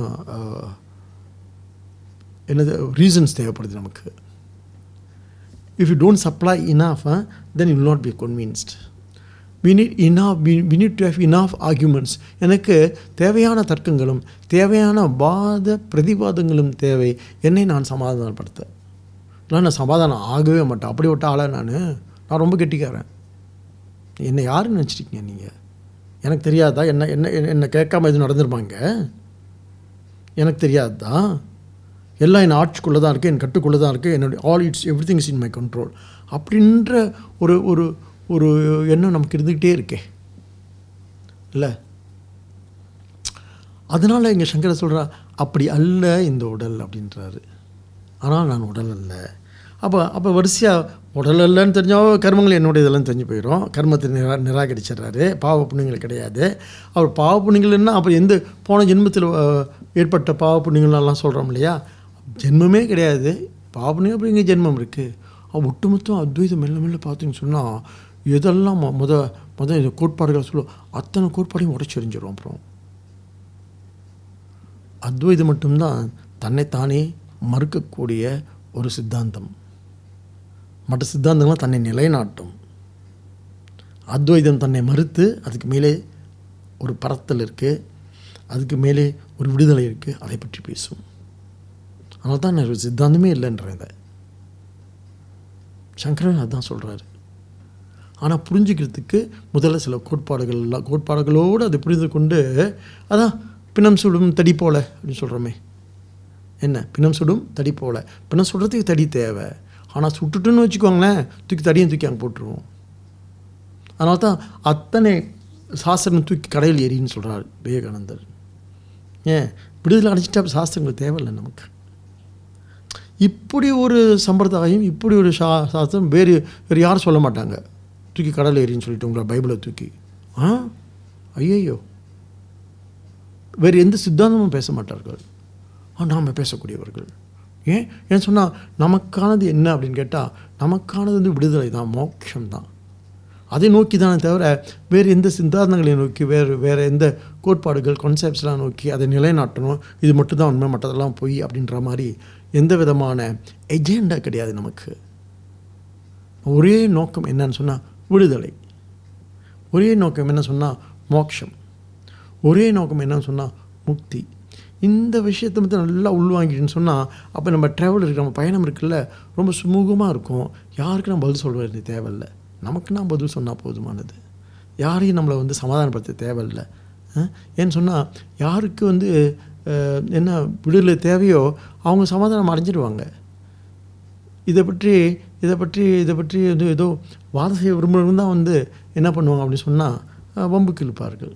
என்னது ரீசன்ஸ் தேவைப்படுது நமக்கு if you don't supply enough then you not be convinced we need enough we need to have enough arguments எனக்கு தேவையான தர்க்கங்களும் தேவையான வாத பிரதிவாதங்களும் தேவை என்னை நான் சமாதானப்படுத்த இல்லை நான் சமாதானம் ஆகவே மாட்டேன் அப்படி விட்ட ஆளை நான் நான் ரொம்ப கெட்டிக்காரன் என்னை யாருன்னு நினச்சிருக்கீங்க நீங்கள் எனக்கு தெரியாதா என்ன என்ன என்னை கேட்காம எதுவும் நடந்துருப்பாங்க எனக்கு தெரியாது தான் எல்லாம் என் ஆட்சிக்குள்ளே தான் இருக்குது என் கட்டுக்குள்ளே தான் இருக்குது என்னுடைய all it's everything is in my control அப்படின்ற ஒரு ஒரு ஒரு எண்ணம் நமக்கு இருந்துக்கிட்டே இருக்கே இல்லை அதனால் இங்கே சங்கர சொல்கிறா அப்படி அல்ல இந்த உடல் அப்படின்றாரு ஆனால் நான் உடல் அல்ல அப்போ அப்போ வரிசையாக உடல் அல்லன்னு தெரிஞ்சால் கர்மங்கள் என்னுடைய இதெல்லாம் தெரிஞ்சு போயிடும் கர்மத்தை நிரா நிராகரிச்சிடுறாரு பாவ புண்ணியங்கள் கிடையாது அவர் பாவ புண்ணியங்கள்னா அப்போ எந்த போன ஜென்மத்தில் அஹ், ஏற்பட்ட பாவ புண்ணியங்கள்லாம் சொல்கிறோம் இல்லையா ஜென்மமே கிடையாது பாவ புண்ணியம் அப்படிங்க ஜென்மம் இருக்குது ஒட்டுமொத்தம் அத்வைதம் மெல்ல மெல்ல பார்த்தீங்கன்னு சொன்னால் எதெல்லாம் மொ- முத முத இந்த கோட்பாடுகள் சொல்லும் அத்தனை கோட்பாடையும் உடச்சி எறிஞ்சிரும் அப்புறம் அத்வைதம் மட்டும்தான் தன்னைத்தானே மறுக்கக்கூடிய ஒரு சித்தாந்தம் மற்ற சித்தாந்தங்கள்லாம் தன்னை நிலைநாட்டும் அத்வைதம் தன்னை மறுத்து அதுக்கு மேலே ஒரு பரத்தல் இருக்குது அதுக்கு மேலே ஒரு விடுதலை இருக்குது அதை பற்றி பேசும் அதனால தான் நான் ஒரு சித்தாந்தமே இல்லைன்றேன் இதை சங்கரன் அதுதான் சொல்கிறாரு ஆனால் புரிஞ்சுக்கிறதுக்கு முதல்ல சில கோட்பாடுகள் எல்லாம் கோட்பாடுகளோடு அதை புரிந்து கொண்டு அதான் பிணம் சுடும் தடி போல அப்படின்னு சொல்கிறோமே என்ன பிணம் சுடும் தடி போல பிணம் சுடுறதுக்கு தடி தேவை ஆனால் சுட்டுட்டுன்னு வச்சுக்கோங்களேன் தூக்கி தடியும் தூக்கி அங்கே போட்டுருவோம் அதனால தான் அத்தனை சாஸ்திரம் தூக்கி கடையில் எரின்னு சொல்கிறார் விவேகானந்தர் ஏன் விடுதலை அடைச்சிட்டா அப்ப சாஸ்திரங்கள் தேவையில்லை நமக்கு இப்படி ஒரு சம்பிரதாயம் இப்படி ஒரு சா சாஸ்திரம் வேறு வேறு யாரும் சொல்ல மாட்டாங்க தூக்கி கடல் ஏறின்னு சொல்லிட்டு உங்களை பைபிளை தூக்கி ஆ ஐயையோ வேறு எந்த சித்தாந்தமும் பேச மாட்டார்கள் ஆ நாம் பேசக்கூடியவர்கள் ஏன் ஏன் சொன்னால் நமக்கானது என்ன அப்படின்னு கேட்டால் நமக்கானது வந்து விடுதலை தான் மோட்சம் தான் அதை நோக்கி தானே தவிர வேறு எந்த சித்தாந்தங்களை நோக்கி வேறு வேறு எந்த கோட்பாடுகள் கான்செப்ட்ஸ்லாம் நோக்கி அதை நிலைநாட்டணும் இது மட்டும்தான் உண்மை மற்றதெல்லாம் பொய் அப்படின்ற மாதிரி எந்த விதமான எஜெண்டா கிடையாது நமக்கு ஒரே நோக்கம் என்னன்னு சொன்னால் விடுதலை ஒரே நோக்கம் என்ன சொன்னால் மோட்சம் ஒரே நோக்கம் என்னன்னு சொன்னால் முக்தி இந்த விஷயத்தை மட்டும் நல்லா உள்வாங்கிட்டுன்னு சொன்னால் அப்போ நம்ம ட்ராவல் இருக்கு நம்ம பயணம் இருக்குல்ல ரொம்ப சுமூகமாக இருக்கும் யாருக்கு நம்ம பதில் சொல்ல வேண்டிய தேவையில்லை நமக்கு நான் பதில் சொன்னால் போதுமானது யாரையும் நம்மளை வந்து சமாதானப்படுத்த தேவையில்லை அஹ், ஏன்னு சொன்னால் யாருக்கு வந்து அஹ், என்ன விடுதலை தேவையோ அவங்க சமாதானம் அடைஞ்சிடுவாங்க இதை பற்றி இதை பற்றி இதை பற்றி வந்து ஏதோ வாதம் செய்ய விரும்புகிறவங்க தான் வந்து என்ன பண்ணுவாங்க அப்படின்னு சொன்னால் வம்புக்கு இழுப்பார்கள்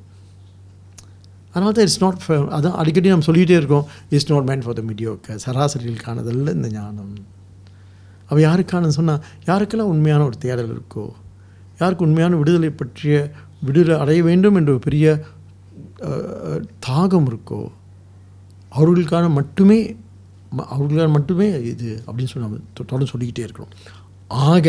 அதனால தான் இட்ஸ் நாட் அதான் அடிக்கடி நம்ம சொல்லிகிட்டே இருக்கோம் it's not mind for the mediocre சராசரிகளுக்கானதல்ல இந்த ஞானம் அவ யாருக்கானது சொன்னால் யாருக்கெல்லாம் உண்மையான ஒரு தேடல் இருக்கோ யாருக்கு உண்மையான விடுதலை பற்றிய விடுதலை அடைய வேண்டும் என்ற ஒரு பெரிய அஹ், தாகம் இருக்கோ அவர்களுக்கான மட்டுமே ம- அவர்களுக்கான மட்டுமே இது அப்படின்னு சொல்லி நம்ம தொ- தொடர்ந்து சொல்லிக்கிட்டே இருக்கிறோம் ஆக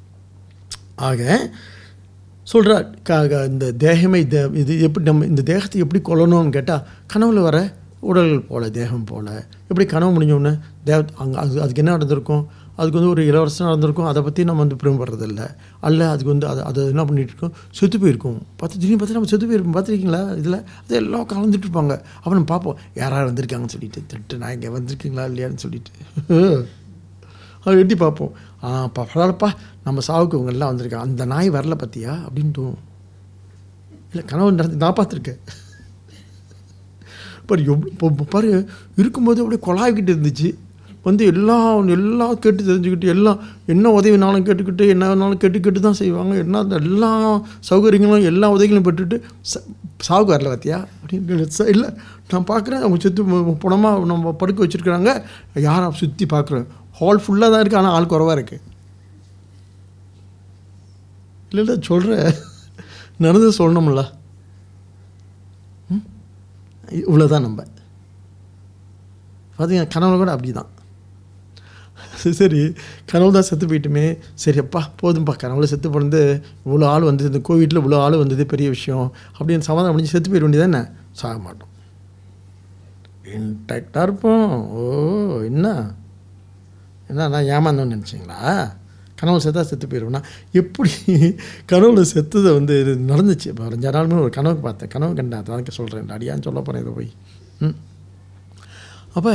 ஆக சொல்கிறார் க க- இந்த தேகமே இந்த இது எப்படி நம்ம இந்த தேகத்தை எப்படி கொல்லணும்னு கேட்டால் கனவுல வர உடல்கள் போல தேகம் போல எப்படி கனவு முடிஞ்சோடனே தேவ அங்கே அது அதுக்கு என்ன நடந்திருக்கும் அதுக்கு வந்து ஒரு இளவரசம் நடந்திருக்கும் அதை பற்றி நம்ம வந்து பெருமைப்படுறதில்ல அல்ல அதுக்கு வந்து அதை அதை என்ன பண்ணிட்டு இருக்கோம் செத்து போயிருக்கும் பார்த்து திடீர்னு பார்த்து நம்ம செத்து போயிருப்போம் பார்த்துருக்கீங்களா இதில் அது எல்லாம் கலந்துட்டு இருப்பாங்க அப்போ நம்ம பார்ப்போம் யாராவது வந்திருக்காங்கன்னு சொல்லிட்டு திட்டு நான் இங்கே வந்திருக்கீங்களா இல்லையான்னு சொல்லிட்டு அதை எட்டி பார்ப்போம் ஆ பா பரவாயில்லப்பா நம்ம சாவுக்கு இவங்க எல்லாம் வந்திருக்காங்க அந்த நாய் வரல பார்த்தியா அப்படின்னு தோணும் இல்லை கனவு நடந்து நான் பார்த்துருக்கேன் பாரு எவ் இப்போ இப்போ பாரு இருக்கும்போது அப்படியே கொலாய்கிட்டு இருந்துச்சு வந்து எல்லாம் எல்லாம் கேட்டு தெரிஞ்சுக்கிட்டு எல்லாம் என்ன உதவினாலும் கேட்டுக்கிட்டு என்ன வேணாலும் கேட்டு கேட்டு தான் செய்வாங்க என்ன அந்த எல்லா சௌகரியங்களும் எல்லா உதவிகளும் பெற்றுட்டு ச சாவுக்கு வரல பார்த்தியா அப்படின்னு ச- இல்லை நான் பார்க்குறேன் அவங்க செத்து புணமாக நம்ம படுக்க வச்சுருக்குறாங்க யாரை சுற்றி பார்க்குறேன் ஹால் ஃபுல்லாக தான் இருக்குது ஆனால் ஆள் குறவாக இருக்குது இல்லை இல்லை சொல்கிறேன் நடந்தது சொல்லணும்ல இவ்வளோதான் நம்ம பார்த்தீங்க கனவுல கூட அப்படி தான் சரி கனவு தான் செத்து போயிட்டுமே சரி அப்பா போதும்ப்பா கனவுல செத்து போனது இவ்வளோ ஆள் வந்தது இந்த கோவிட்டில் இவ்வளோ ஆள் வந்தது பெரிய விஷயம் அப்படின்னு சமாதானம் முடிஞ்சு செத்து போயிட வேண்டியது என்ன சாக மாட்டோம் இன்டாக்டாக இருப்போம் ஓ என்ன என்ன நான் ஏமாந்தோன்னு நினச்சிங்களா கனவுல செத்தா செத்து போயிடுவேன்னா எப்படி கனவுல செத்ததை வந்து இது நடந்துச்சு இப்போ அஞ்சு நாளுமே ஒரு கனவு பார்த்தேன் கனவு கண்டேன் அதான் சொல்கிறேன் அடியான்னு சொல்ல போகிறேன் இதை போய் ம் அப்போ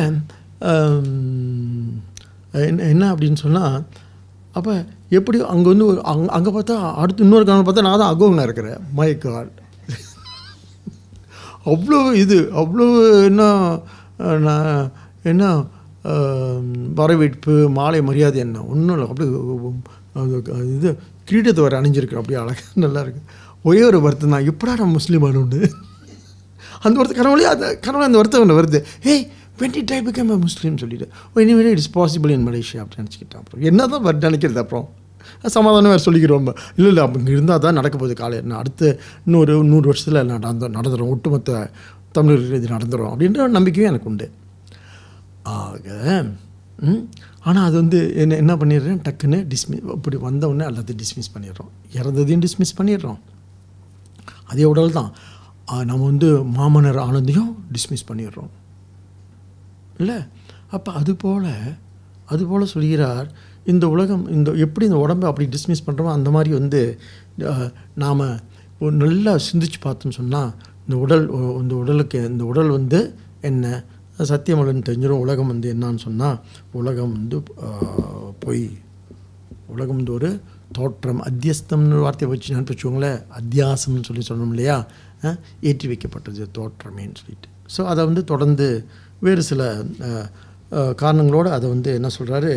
என்ன என்ன அப்படின்னு சொன்னால் அப்போ எப்படி அங்கே வந்து ஒரு அங்கே அங்கே பார்த்தா அடுத்து இன்னொரு கனவு பார்த்தா நான் தான் அகோங்கா இருக்கிறேன் மை காட் அவ்வளோ இது அவ்வளோ என்ன அஹ், நான் என்ன அஹ், வரவேற்பு மாலை மரியாதை என்ன ஒன்றும் இல்லை அப்படியே அது அது இது கிரீடத்தை வர அணிஞ்சிருக்கு அப்படியே அழகாக நல்லா இருக்கு ஒரே ஒரு வருத்தம் தான் எப்படா நான் முஸ்லீம் ஆனோன்னு அந்த வருத்தம் கனவுலேயே அந்த கனவுல அந்த வருத்தம் ஒன்று வருது ஏய் வெண்டி டைப் பிகம் முஸ்லீம் சொல்லிட்டு ஓ இனிமேல் இட்ஸ் பாசிபிள் இன் மலேசியா அப்படின்னு நினச்சிக்கிட்டேன் அப்புறம் என்ன தான் வர நினைக்கிறது அப்புறம் சமாதானம் வேறு சொல்லிக்கிறோம் இல்லை இல்லை அப்போ இங்கே இருந்தால் தான் நடக்க போகுது காலையில் நான் அடுத்த இன்னொரு நூறு வருஷத்தில் நடந்து நடந்துடும் ஒட்டுமொத்த தமிழர்கள் இது நடந்துடும் அப்படின்ற நம்பிக்கையும் எனக்கு உண்டு ஆக ஆனால் அது வந்து என்ன என்ன பண்ணிடுறேன் டக்குன்னு டிஸ்மிஸ் இப்படி வந்த உடனே எல்லாத்தையும் டிஸ்மிஸ் பண்ணிடுறோம் இறந்ததையும் டிஸ்மிஸ் பண்ணிடுறோம் அதே உடல் தான் ஆ, நம்ம வந்து மாமன்னர் ஆனந்தையும் டிஸ்மிஸ் பண்ணிடுறோம் இல்லை அப்போ அதுபோல் அதுபோல் சொல்கிறார் இந்த உலகம் இந்த எப்படி இந்த உடம்பை அப்படி டிஸ்மிஸ் பண்ணுறோமோ அந்த மாதிரி வந்து நாம் நல்லா சிந்திச்சு பார்த்தோம்னு சொன்னால் இந்த உடல் ஒ- இந்த உடலுக்கு இந்த உடல் வந்து என்ன சத்தியமலன் தெரிஞ்சிடும் உலகம் வந்து என்னன்னு சொன்னால் உலகம் வந்து ஆ, பொய் உலகம் வந்து ஒரு தோற்றம் அத்தியஸ்தம்னு ஒரு வார்த்தையை வச்சு நினைப்பு வச்சுக்கோங்களேன் அத்தியாசம்னு சொல்லி சொன்னோம் இல்லையா அஹ், ஏற்றி வைக்கப்பட்டது தோற்றமேன்னு சொல்லிட்டு ஸோ அதை வந்து தொடர்ந்து வேறு சில அஹ், அஹ், காரணங்களோடு அதை வந்து என்ன சொல்கிறாரு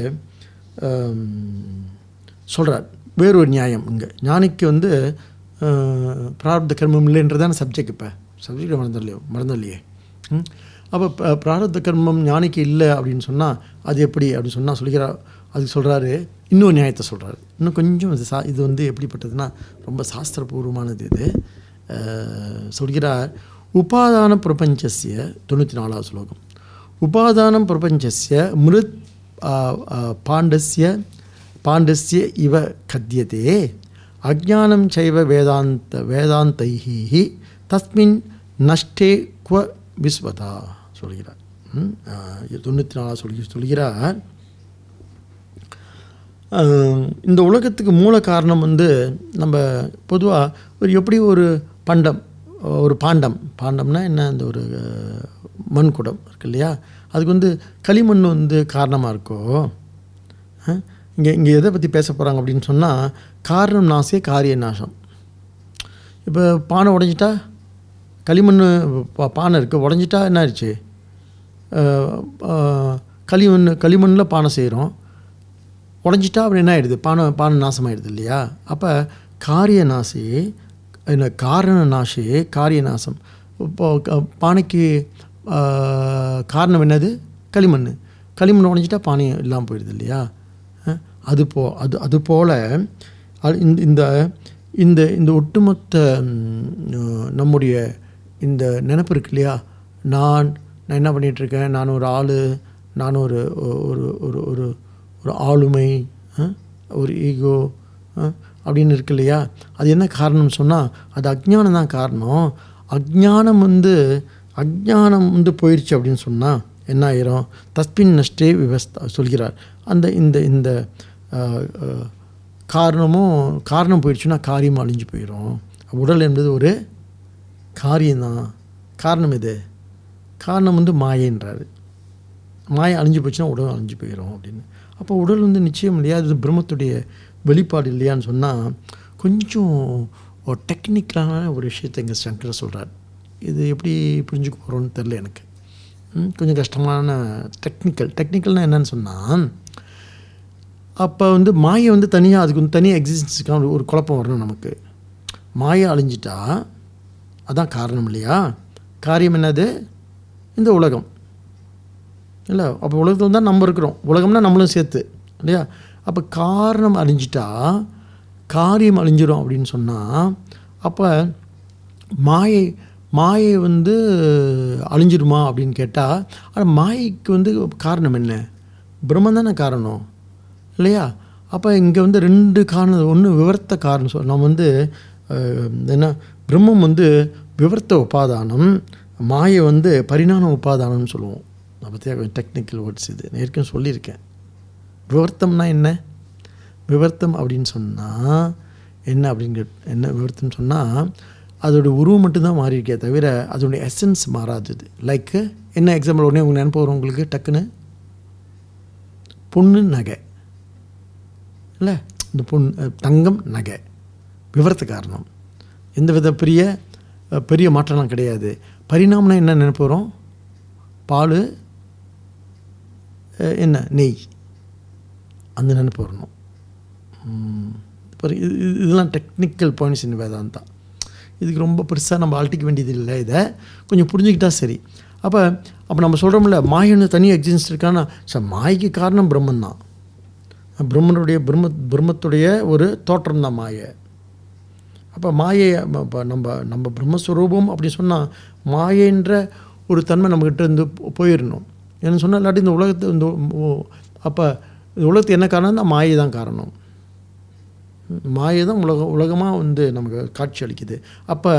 சொல்கிறார் வேறொரு நியாயம் இங்கே ஞானிக்கு வந்து அஹ், பிராரப்த கர்மம் இல்லைன்றதான சப்ஜெக்ட் இப்போ சப்ஜெக்ட் மறந்துடலையோ மறந்துடலையே ம் அப்போ ப- பிராரப்த கர்மம் ஞானிக்கு இல்லை அப்படின்னு சொன்னால் அது எப்படி அப்படின்னு சொன்னால் சொல்கிறார் அதுக்கு சொல்கிறாரு இன்னொரு நியாயத்தை சொல்கிறாரு இன்னும் கொஞ்சம் இது சா இது வந்து எப்படிப்பட்டதுன்னா ரொம்ப சாஸ்திரபூர்வமானது இது அஹ், சொல்கிறார் உபாதான பிரபஞ்சஸ்ய தொண்ணூற்றி நாலாவது ஸ்லோகம் உபாதானம் பிரபஞ்சஸ்ய மிருத் ஆ, ஆ, பாண்டஸ்ய பாண்டஸ்ய இவ கத்தியதே அஜானம் செய்வ வேதாந்த வேதாந்தைஹி தஸ்மின் நஷ்டே குவ விஸ்வதா சொல்கிறார் ம், ஆ, தொண்ணூற்றி நாலாவது சொல்லி சொல்கிறார் ஆஹ் இந்த உலகத்துக்கு மூல காரணம் வந்து நம்ம பொதுவாக ஒரு எப்படி ஒரு பண்டம் ஒரு பாண்டம் பாண்டம்னா என்ன இந்த ஒரு அஹ், மண் குடம் இருக்கு இல்லையா அதுக்கு வந்து களிமண் வந்து காரணமாக இருக்கோ இங்கே இங்கே எதை பற்றி பேச போகிறாங்க அப்படின்னு சொன்னால் காரணம் நாசே காரிய நாசம் இப்போ பானை உடைஞ்சிட்டா களிமண் பா- பானை இருக்குது உடஞ்சிட்டா என்ன ஆயிடுச்சு அஹ், அஹ், களிமண் களிமண்ணில் பானை செய்கிறோம் உடஞ்சிட்டா அப்படி என்ன ஆயிடுது பானை பானை நாசமாயிடுது இல்லையா அப்போ காரிய நாசி என்ன காரண நாசி காரிய நாசம் இப்போ க- பானைக்கு ஆ, காரணம் என்னது களிமண் களிமண் உடஞ்சிட்டா பானை இல்லாமல் போயிடுது இல்லையா அஹ், அது போ அது அது போல் இந்த இந்த இந்த இந்த ஒட்டுமொத்த ம், நம்முடைய இந்த நினப்பு இருக்கு இல்லையா நான் நான் என்ன பண்ணிகிட்ருக்கேன் நான் ஒரு ஆள் நான் ஒரு ஒரு ஒரு ஒரு ஒரு ஆளுமை அஹ், ஒரு ஈகோ அப்படின்னு இருக்கு இல்லையா அது என்ன காரணம்னு சொன்னால் அது அஜ்ஞானம் தான் காரணம் அஜ்ஞானம் வந்து அஜ்ஞானம் வந்து போயிடுச்சு அப்படின்னு சொன்னால் என்ன ஆயிரும் தஸ்பின் நஷ்டே விவஸ்தா சொல்கிறார் அந்த இந்த இந்த அஹ், அஹ், காரணமும் காரணம் போயிடுச்சுன்னா காரியம் அழிஞ்சு போயிடும் உடல் என்பது ஒரு காரியம்தான் காரணம் எது காரணம் வந்து மாயன்றாரு மாயை அழிஞ்சு போச்சுன்னா உடல் அழிஞ்சு போயிடும் அப்படின்னு அப்போ உடல் வந்து நிச்சயம் இல்லையா அது பிரம்மத்துடைய வெளிப்பாடு இல்லையான்னு சொன்னால் கொஞ்சம் ஒரு டெக்னிக்கலான ஒரு விஷயத்தை இங்கே சங்கர் சொல்கிறார் இது எப்படி புரிஞ்சுக்க போகிறோன்னு தெரில எனக்கு ம், கொஞ்சம் கஷ்டமான டெக்னிக்கல் டெக்னிக்கல்னால் என்னன்னு சொன்னால் அப்போ வந்து மாயை வந்து தனியாக அதுக்கு வந்து தனியாக எக்ஸிஸ்டன்ஸுக்கான ஒரு குழப்பம் வரணும் நமக்கு மாயை அழிஞ்சிட்டா அதான் காரணம் இல்லையா காரியம் என்னது இந்த உலகம் இல்லை அப்போ உலகத்தில் தான் நம்ம இருக்கிறோம் உலகம்னா நம்மளும் சேர்த்து இல்லையா அப்போ காரணம் அழிஞ்சிட்டா காரியம் அழிஞ்சிரும் அப்படின்னு சொன்னால் அப்போ மாயை மாயை வந்து அழிஞ்சிருமா அப்படின்னு கேட்டால் ஆனால் மாயைக்கு வந்து காரணம் என்ன பிரம்மன் தானே காரணம் இல்லையா அப்போ இங்கே வந்து ரெண்டு காரணம் ஒன்று விவர்த்த காரணம் சொல் நம்ம வந்து அஹ், என்ன பிரம்மம் வந்து விவர்த்த உபாதானம் மாயை வந்து பரிணாம உபாதானம்னு சொல்லுவோம் அதை பற்றி கொஞ்சம் டெக்னிக்கல் வேர்ட்ஸ் இது நான் ஏற்கனவே சொல்லியிருக்கேன் விவர்த்தம்னா என்ன விவர்த்தம் அப்படின்னு சொன்னால் என்ன அப்படின்னு கேட்- என்ன விவர்த்தம்னு சொன்னால் அதோட உருவம் மட்டும்தான் மாறி இருக்கே தவிர அதோடைய எசன்ஸ் மாறாதது லைக் என்ன எக்ஸாம்பிள் உடனே உங்கள் நினைப்பு வரும் உங்களுக்கு டக்குன்னு பொண்ணு நகை இல்லை இந்த பொன் அஹ், தங்கம் நகை விவரத்து காரணம் எந்த வித பெரிய அஹ், பெரிய மாற்றம்லாம் கிடையாது பரிணாமம்னா என்ன நினைப்பு வரும் பால் அஹ், என்ன நெய் அந்த நினைப்பு வரணும் ம், பாரு, இது இது- இதெல்லாம் டெக்னிக்கல் பாயிண்ட்ஸ் இன் வேதாந்தா இதுக்கு ரொம்ப பெருசாக நம்ம அழட்டிக்க வேண்டியது இல்லை இதை கொஞ்சம் புரிஞ்சுக்கிட்டா சரி அப்போ அப்போ நம்ம சொல்கிறோம்ல மாயன்னு தனி எக்ஸிஸ்ட் இருக்கான்னா சார் மாய்க்கு காரணம் பிரம்மன் தான் பிரம்மனுடைய பிரம்ம பிரம்மத்துடைய ஒரு தோற்றம் தான் மாயை அப்போ மாயை இப்போ நம்ம நம்ம பிரம்மஸ்வரூபம் அப்படி சொன்னால் மாயைன்ற ஒரு தன்மை நம்மக்கிட்ட இருந்து போ- போயிடணும் ஏன்னு சொன்னால் இல்லாட்டி இந்த உலகத்தை இந்த அப்போ இந்த உலகத்துக்கு என்ன காரணம்னா மாயை தான் காரணம் மாயை தான் உலக உலகமாக வந்து நமக்கு காட்சி அளிக்குது அப்போ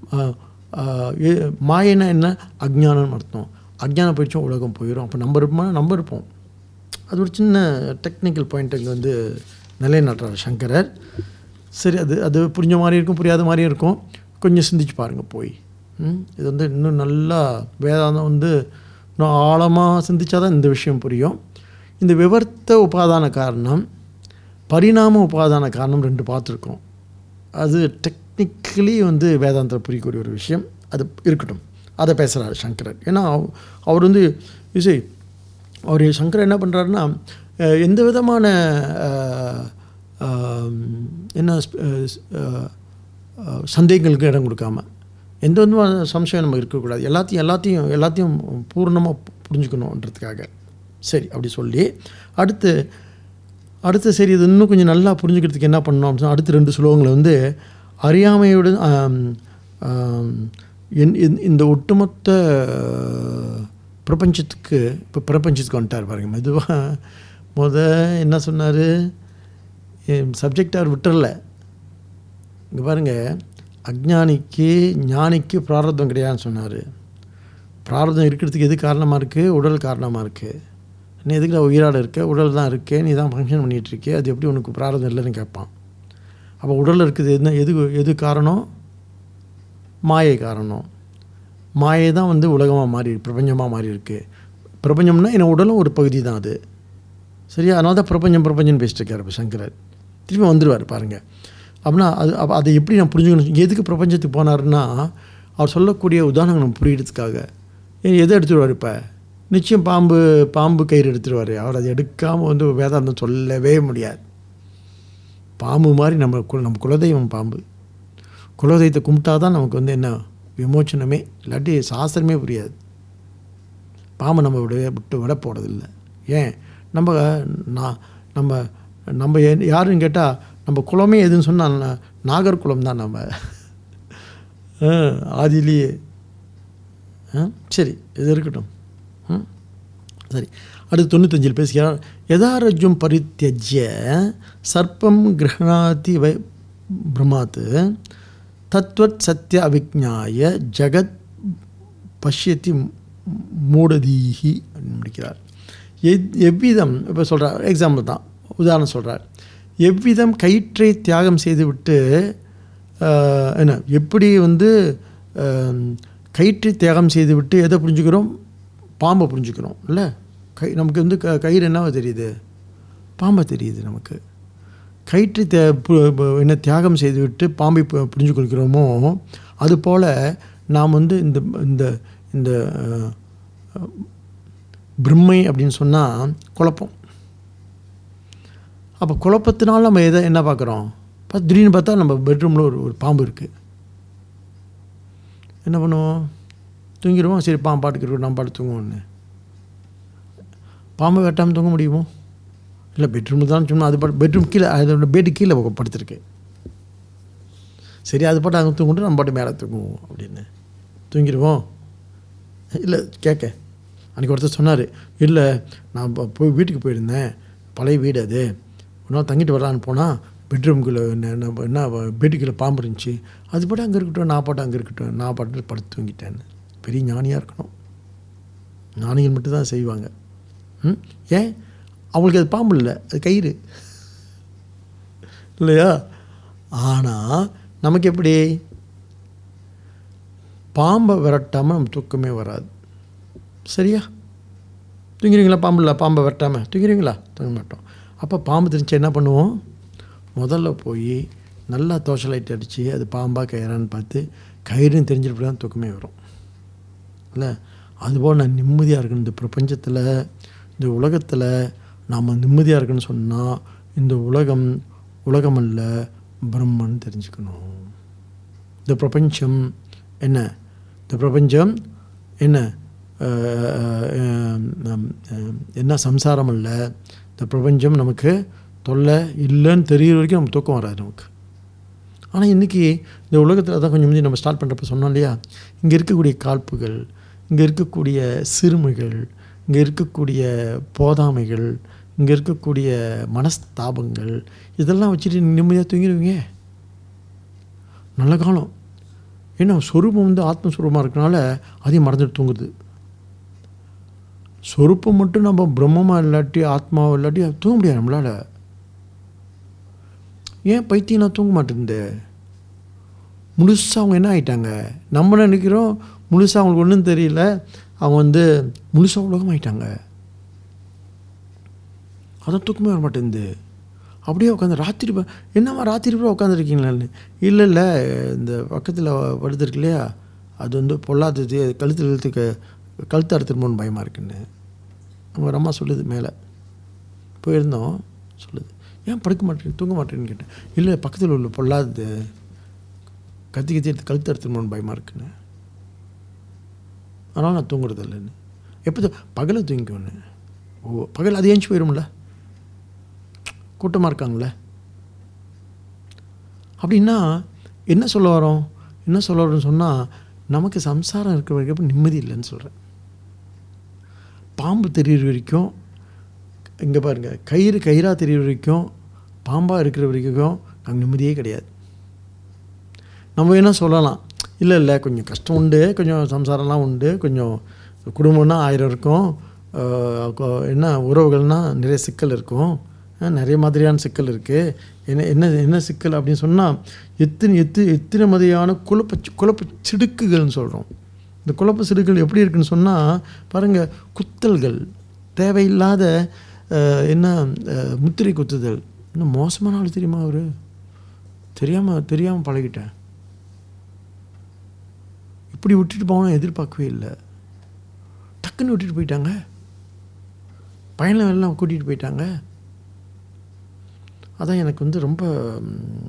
மாயைனா என்ன அஜ்ஞானம்னு அர்த்தம் அஜ்ஞானம் போயிடுச்சோம் உலகம் போயிடும் அப்போ நம்ம இருப்போமா நம்ம இருப்போம் அது ஒரு சின்ன டெக்னிக்கல் பாயிண்ட் இங்கே வந்து நிலைநாட்டுறார் சங்கரர் சரி அது அது புரிஞ்ச மாதிரி இருக்கும் புரியாத மாதிரி இருக்கும் கொஞ்சம் சிந்திச்சு பாருங்கள் போய் ம்? இது வந்து இன்னும் நல்லா வேதாந்தம் வந்து இன்னும் ஆழமாக சிந்திச்சா தான் இந்த விஷயம் புரியும் இந்த விவர்த்த உபாதான காரணம் பரிணாம உபாதான காரணம் ரெண்டு பார்த்துருக்கோம் அது டெக்னிக்கலி வந்து வேதாந்தத்தில் புரியக்கூடிய ஒரு விஷயம் அது இருக்கட்டும் அதை பேசுகிறார் சங்கரர் ஏன்னா அவ- அவர் வந்து இசை அவர் சங்கரர் என்ன பண்ணுறாருன்னா அஹ், எந்த விதமான அஹ், ஆம், என்ன ஸ்ப- அஹ், ஸ்- அஹ், அஹ், சந்தேகங்களுக்கு இடம் கொடுக்காம எந்த விதமான சம்சயம் நமக்கு இருக்கக்கூடாது எல்லாத்தையும் எல்லாத்தையும் எல்லாத்தையும் பூர்ணமாக புரிஞ்சுக்கணுன்றதுக்காக சரி அப்படி சொல்லி அடுத்து அடுத்து சரி இது இன்னும் கொஞ்சம் நல்லா புரிஞ்சுக்கிறதுக்கு என்ன பண்ணணும் அப்படின்னு சொன்னா, அடுத்த ரெண்டு ஸ்லோகங்களை வந்து அறியாமையுடன் ஆம், ஆம், என்- இந்த- இந்த ஒட்டுமொத்த பிரபஞ்சத்துக்கு இப்போ பிரபஞ்சத்துக்கு வந்துட்டார் பாருங்க மெதுவாக முத என்ன சொன்னார் சப்ஜெக்ட் அவர் விட்டுறல இங்கே பாருங்கள் அஜ்ஞானிக்கு ஞானிக்கு பிராரத்தம் கிடையாதுன்னு சொன்னார் பிராரதம் இருக்கிறதுக்கு எது காரணமாக இருக்குது உடல் காரணமாக இருக்குது நீ எதுக்கு உயிராட இருக்க உடல் தான் இருக்கே நீ தான் ஃபங்க்ஷன் பண்ணிகிட்டு இருக்கே அது எப்படி உனக்கு பிராரதம் இல்லைன்னு கேட்பான் அப்போ உடலில் இருக்குது என்ன எது எது காரணம் மாயை காரணம் மாயை தான் வந்து உலகமாக மாறி பிரபஞ்சமாக மாறி இருக்கு பிரபஞ்சம்னா என்ன உடலும் ஒரு பகுதி தான் அது சரியா அதனால தான் பிரபஞ்சம் பிரபஞ்சம் பேசிட்டு இருக்காரு இப்போ சங்கரர் திரும்பி வந்துடுவார் பாருங்கள் அப்படின்னா அது அப்போ அதை எப்படி நான் புரிஞ்சுக்கணும் எதுக்கு பிரபஞ்சத்துக்கு போனாருன்னா அவர் சொல்லக்கூடிய உதாரணங்கள் நம்ம புரியறதுக்காக ஏன் எதை எடுத்துருவார் இப்போ நிச்சயம் பாம்பு பாம்பு கயிறு எடுத்துருவார் அவர் அதை எடுக்காமல் வந்து வேதாந்தம் சொல்லவே முடியாது பாம்பு மாதிரி நம்ம கு- நம்ம குலதெய்வம் பாம்பு குலதெய்வத்தை கும்பிட்டா தான் நமக்கு வந்து என்ன விமோச்சனமே இல்லாட்டி சாஸ்திரமே புரியாது பாம்பை நம்ம விட விட்டு விட போகிறதில்ல ஏன் நம்ம நான் நம்ம நம்ம ஏன்- யாருன்னு கேட்டால் நம்ம குலமே எதுன்னு சொன்னால் நாகர் குலம் தான் நம்ம ஆ, ஆதியிலேயே ஆ, சரி இது இருக்கட்டும் ம் சரி அடுத்து தொண்ணூத்தஞ்சில் பேசுகிறார் யதாரஜும் பரித்தியஜ்ய சர்ப்பம் கிரகணாதி வை பிரமாத் தத்வத் சத்ய அவிஜ்ஞாய ஜகத் பஷ்யத்தி மூடதீஹி அப்படின்னு முடிக்கிறார் எத் எவ்விதம் இப்போ சொல்கிறார் எக்ஸாம்பிள் தான் உதாரணம் சொல்கிறார் எவ்விதம் கயிற்றை தியாகம் செய்துவிட்டு ஆஹ், என்ன எப்படி வந்து ஆம், கயிற்றை தியாகம் செய்துவிட்டு எதை புரிஞ்சுக்கிறோம் பாம்பை புரிஞ்சுக்கிறோம் இல்லை கை நமக்கு வந்து க கயிறு என்னவா தெரியுது பாம்பை தெரியுது நமக்கு கயிற்று தே பு- பு- என்ன தியாகம் செய்துவிட்டு பாம்பை பு- புரிஞ்சு கொள்கிறோமோ அதுபோல் நாம் வந்து இந்த இந்த இந்த அஹ், அஹ், பிரம்மை அப்படின்னு சொன்னால் குழப்பம் அப்போ குழப்பத்தினால நம்ம எதை என்ன பார்க்குறோம் பார்த்து திடீர்னு பார்த்தா நம்ம பெட்ரூமில் ஒரு ஒரு பாம்பு இருக்குது என்ன பண்ணுவோம் தூங்கிடுவோம் சரி பாம்பு பாட்டுக்கு இருக்கட்டும் நம்ம பாட்டு தூங்குவோன்னு பாம்பை வெட்டாமல் தூங்க முடியுமோ இல்லை பெட்ரூம் தான் சும்மா அது பாட்டு பெட்ரூம் கீழே அதோட பெட்டு கீழே படுத்துருக்கு சரி அது பாட்டு அங்கே தூங்கிட்டு நம்ம பாட்டு மேலே தூங்குவோம் அப்படின்னு தூங்கிடுவோம் இல்லை கேட்க அன்றைக்கி ஒருத்தர் சொன்னார் இல்லை நான் இப்போ போய் வீட்டுக்கு போயிருந்தேன் பழைய வீடு அது ஒரு நாள் தங்கிட்டு வரலான்னு போனால் பெட்ரூம்குள்ளே என்ன என்ன என்ன பெட்டுக்குள்ளே பாம்பு இருந்துச்சு அது பாட்டு அங்கே இருக்கட்டும் நான் பாட்டு அங்கே இருக்கட்டும் நான் பாட்டு படுத்து தூங்கிட்டேன்னு பெரிய ஞானியாக இருக்கணும் ஞானிகள் மட்டும்தான் செய்வாங்க ம் ஏன் அவங்களுக்கு அது பாம்பு இல்லை அது கயிறு இல்லையா ஆனால் நமக்கு எப்படி பாம்பை விரட்டாமல் நம்ம தூக்கமே வராது சரியா தூங்கிறீங்களா பாம்பு இல்லை பாம்பை விரட்டாமல் தூங்கிறீங்களா தூங்க மாட்டோம் அப்போ பாம்பு தெரிஞ்சு என்ன பண்ணுவோம் முதல்ல போய் நல்லா தோசை லைட் அடித்து அது பாம்பா கயிறான்னு பார்த்து கயிறுன்னு தெரிஞ்சிட்டு தான் தூக்கமே வரும் இல்லை அதுபோல் நான் நிம்மதியாக இருக்கணும் இந்த பிரபஞ்சத்தில் இந்த உலகத்தில் நாம் நிம்மதியாக இருக்கணும்னு சொன்னால் இந்த உலகம் உலகம் அல்ல பிரம்மன் தெரிஞ்சுக்கணும் இந்த பிரபஞ்சம் என்ன இந்த பிரபஞ்சம் என்ன அஹ், அஹ், அஹ், அஹ், என்ன சம்சாரம் அல்ல இந்த பிரபஞ்சம் நமக்கு தொல்லை இல்லைன்னு தெரியிற வரைக்கும் நமக்கு தூக்கம் வராது நமக்கு ஆனால் இன்றைக்கி இந்த உலகத்தில் அதான் கொஞ்சம் முந்தி நம்ம ஸ்டார்ட் பண்ணுறப்ப சொன்னோம் இல்லையா இங்கே இருக்கக்கூடிய காழ்ப்புகள் இங்கே இருக்கக்கூடிய சிறுமைகள் இங்கே இருக்கக்கூடிய போதாமைகள் இங்கே இருக்கக்கூடிய மனஸ்தாபங்கள் இதெல்லாம் வச்சுட்டு நிம்மதியாக தூங்கிடுவீங்க நல்ல காலம் ஏன்னா சொரூபம் வந்து ஆத்மஸ்வரூபமாக இருக்கனால அதையும் மறந்துட்டு தூங்குது சொரூப்பம் மட்டும் நம்ம பிரம்மமாக இல்லாட்டி ஆத்மாவோ இல்லாட்டி தூங்க முடியாது நம்மளால் ஏன் பைத்தியம் நான் தூங்க மாட்டேங்குது முழுசாக அவங்க என்ன ஆயிட்டாங்க நம்ம நினைக்கிறோம் முழுசாக அவங்களுக்கு ஒன்றும் தெரியல அவங்க வந்து முழுசாக உலகம் ஆயிட்டாங்க அதான் தூக்கமே வர மாட்டேங்குது அப்படியே உட்காந்து ராத்திரி ப- என்னம்மா ராத்திரி பூரா உட்காந்துருக்கீங்களான்னு இல்லை இல்லை இந்த பக்கத்தில் படுத்துருக்கு இல்லையா அது வந்து பொல்லாதது கழுத்து இழுத்துக்கு கழுத்து அறுத்துருமோன்னு பயமாக இருக்குன்னு அவங்க ஒரு அம்மா சொல்லுது மேலே போயிருந்தோம் சொல்லுது ஏன் படுக்க மாட்டேன் தூங்க மாட்டேன்னு கேட்டேன் இல்லை பக்கத்தில் உள்ள பொல்லாதது கத்தி கத்தி எடுத்து கழுத்து அறுத்துருமோன்னு பயமாக இருக்குன்னு அதனால் நான் தூங்குறது இல்லைன்னு எப்போ பகலை தூங்கிக்குவேன்னு ஓ பகல் அது ஏஞ்சி போயிடும்ல கூட்டமாக இருக்காங்களே அப்படின்னா என்ன சொல்ல வரோம் என்ன சொல்ல வரோம்னு சொன்னால் நமக்கு சம்சாரம் இருக்கிற வரைக்கும் நிம்மதி இல்லைன்னு சொல்கிறேன் பாம்பு தெரியுற வரைக்கும் இங்கே பாருங்கள் கயிறு கயிறாக தெரியுற வரைக்கும் பாம்பாக இருக்கிற வரைக்கும் அங்கே நிம்மதியே கிடையாது நம்ம என்ன சொல்லலாம் இல்லை இல்லை கொஞ்சம் கஷ்டம் உண்டு கொஞ்சம் சம்சாரம்லாம் உண்டு கொஞ்சம் குடும்பம்னா ஆயிரம் இருக்கும் அஹ் கொ- என்ன உறவுகள்னால் நிறைய சிக்கல் இருக்கும் அஹ் நிறைய மாதிரியான சிக்கல் இருக்குது என்ன என்ன என்ன சிக்கல் அப்படின்னு சொன்னால் எத்தனை எத்து எத்தனை மாதிரியான குழப்ப குழப்ப சிடுக்குகள்னு சொல்கிறோம் இந்த குழப்ப சிடுக்குகள் எப்படி இருக்குன்னு சொன்னால் பாருங்கள் குத்தல்கள் தேவையில்லாத அஹ், என்ன அஹ், முத்திரை குத்துதல் இன்னும் மோசமான ஆள் தெரியுமா அவர் தெரியாமல் தெரியாமல் பழகிட்டேன் இப்படி விட்டுட்டு போகணும் எதிர்பார்க்கவே இல்லை டக்குன்னு விட்டுட்டு போயிட்டாங்க பயணம் எல்லாம் கூட்டிகிட்டு போயிட்டாங்க அதான் எனக்கு வந்து ரொம்ப ம்,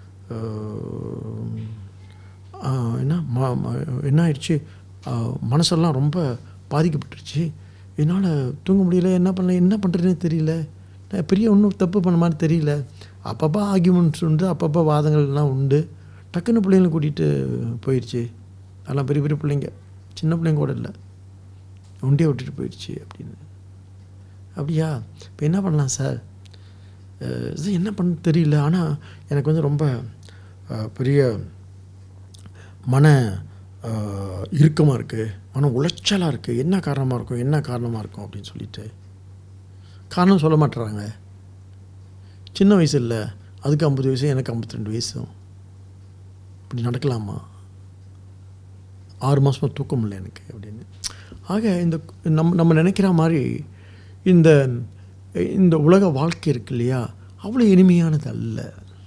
ஆ, என்ன ம- ம- என்ன ஆயிடுச்சு ஆ, மனசெல்லாம் ரொம்ப பாதிக்கப்பட்டுருச்சு என்னால் தூங்க முடியல என்ன பண்ணல என்ன பண்ணுறதுனே தெரியல நான் பெரிய ஒன்றும் தப்பு பண்ண மாதிரி தெரியல அப்பப்போ ஆர்கியூமெண்ட்ஸ் உண்டு அப்பப்போ வாதங்கள்லாம் உண்டு டக்குன்னு பிள்ளைங்களை கூட்டிகிட்டு போயிடுச்சு அதெல்லாம் பெரிய பெரிய பிள்ளைங்க சின்ன பிள்ளைங்க கூட இல்லை ஒண்டியை விட்டுட்டு போயிடுச்சு அப்படின்னு அப்படியா இப்போ என்ன பண்ணலாம் சார் அஹ் இது என்ன பண்ண தெரியல ஆனால் எனக்கு வந்து ரொம்ப அஹ், பெரிய மன அஹ், இறுக்கமாக இருக்குது மன உளைச்சலாக இருக்குது என்ன காரணமாக இருக்கும் என்ன காரணமாக இருக்கும் அப்படின்னு சொல்லிட்டு காரணம் சொல்ல மாட்டுறாங்க சின்ன வயசு இல்லை அதுக்கு ஐம்பது வயசு எனக்கு ஐம்பத்தி ரெண்டு வயசும் இப்படி நடக்கலாமா ஆறு மாதமாக தூக்கம் இல்லை எனக்கு அப்படின்னு ஆக இந்த நம்ம நம்ம நினைக்கிற மாதிரி இந்த இந்த உலக வாழ்க்கை இருக்கு இல்லையா அவ்வளோ இனிமையானது அல்ல